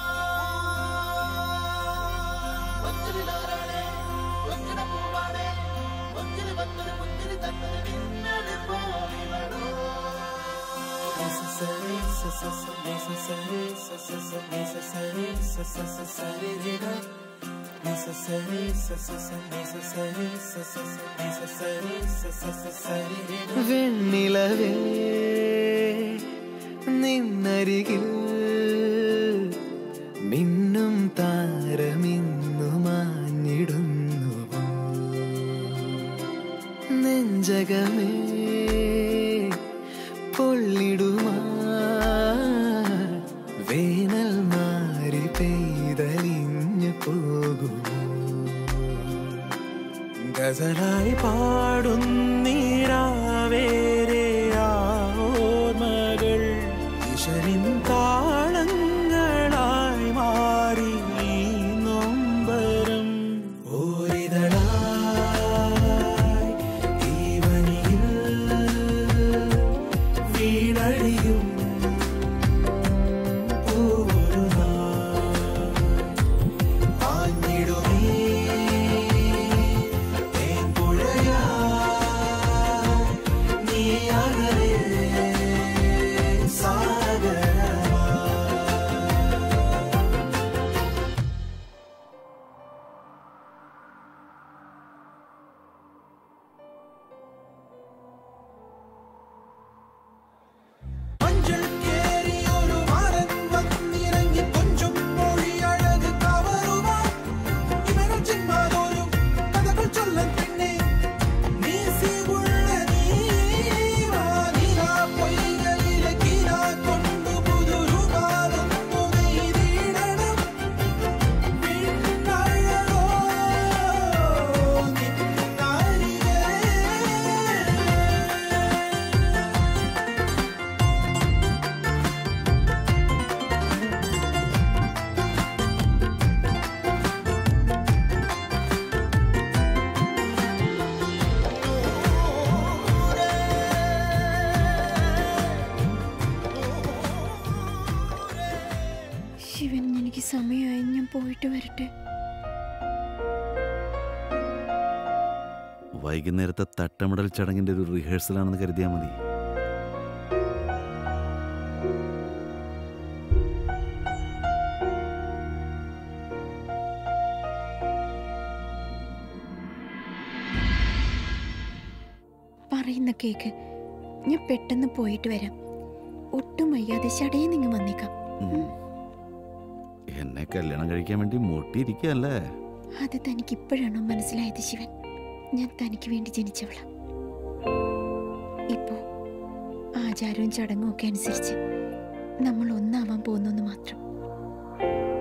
[SPEAKER 14] ഒത്തിരി ലോറാണേ ഒത്തിരി പൂവാണേ ഒത്തിരി വന്നൊരു ഒത്തിരി തന്നൊരു മിന്നല് പോലിവളോ Necessary, necessary, necessary, necessary, necessary, necessary, necessary, necessary, necessary, വെണ്ണിലവേ നിന്നരികിൽ മിന്നും താരമിന്നു മാഞ്ഞിടുന്നു നെഞ്ചകമേ പൊള്ളിടുമാ വേനൽ മാറി പെയ്തലിഞ്ഞു പോകുമോ ഗസലായി പാടുന്നീരാവേരെ ആ ഓർമ്മകൾ ഈശ്വരിൻ താളങ്ങളായി മാറി ഈ നൊമ്പരം ഓരിതളായി ഈ വനിയിൽ വീണടിയും പൂവൊരു നാൾ പാഞ്ഞിടുമേ തേൻപുഴയാ നീ അകലെ സാഗരമാ മഞ്ചൽ കേറിയൊരു മാരൻ വന്നിറങ്ങി കൊഞ്ചും മൊഴി അഴക് കവറുവാൻ ഇവകൾ ചിന്മാതൊരു കഥകൾ ചൊല്ലൻ പെണ്ണെ നീ സിവുള്ള നീവാ നീരാ പൊയ്കയിലെ കീരാ കൊണ്ടു പുതുരുമാലൊന്നു നെയ്തിടണം പിന്നഴകോ നിന്നരികെ
[SPEAKER 7] ശിവൻ എനിക്ക് സമയമായി ഞാൻ പോയിട്ട് വരട്ടെ
[SPEAKER 3] വൈകുന്നേരത്തെ തട്ടമിടൽ ചടങ്ങിന്റെ ഒരു റിഹേഴ്സലാണെന്ന് കരുതിയാൽ മതി
[SPEAKER 7] പറയുന്ന കേക്ക് ഞാൻ പെട്ടെന്ന് പോയിട്ട് വരാം ഒട്ടും വയ്യാതെ ചടയെ നിങ്ങൾ വന്നേക്കാം
[SPEAKER 3] ഉം. എന്നെ കല്യാണം കഴിക്കാൻ വേണ്ടി മുട്ടിയിരിക്കല്ലേ
[SPEAKER 7] അത് തനിക്ക് ഇപ്പോഴാണോ മനസ്സിലായത് ശിവൻ ഞാൻ തനിക്ക് വേണ്ടി ജനിച്ചവളാ ഇപ്പോ ആചാരവും ചടങ്ങും ഒക്കെ അനുസരിച്ച് നമ്മൾ ഒന്നാവാൻ പോകുന്നു മാത്രം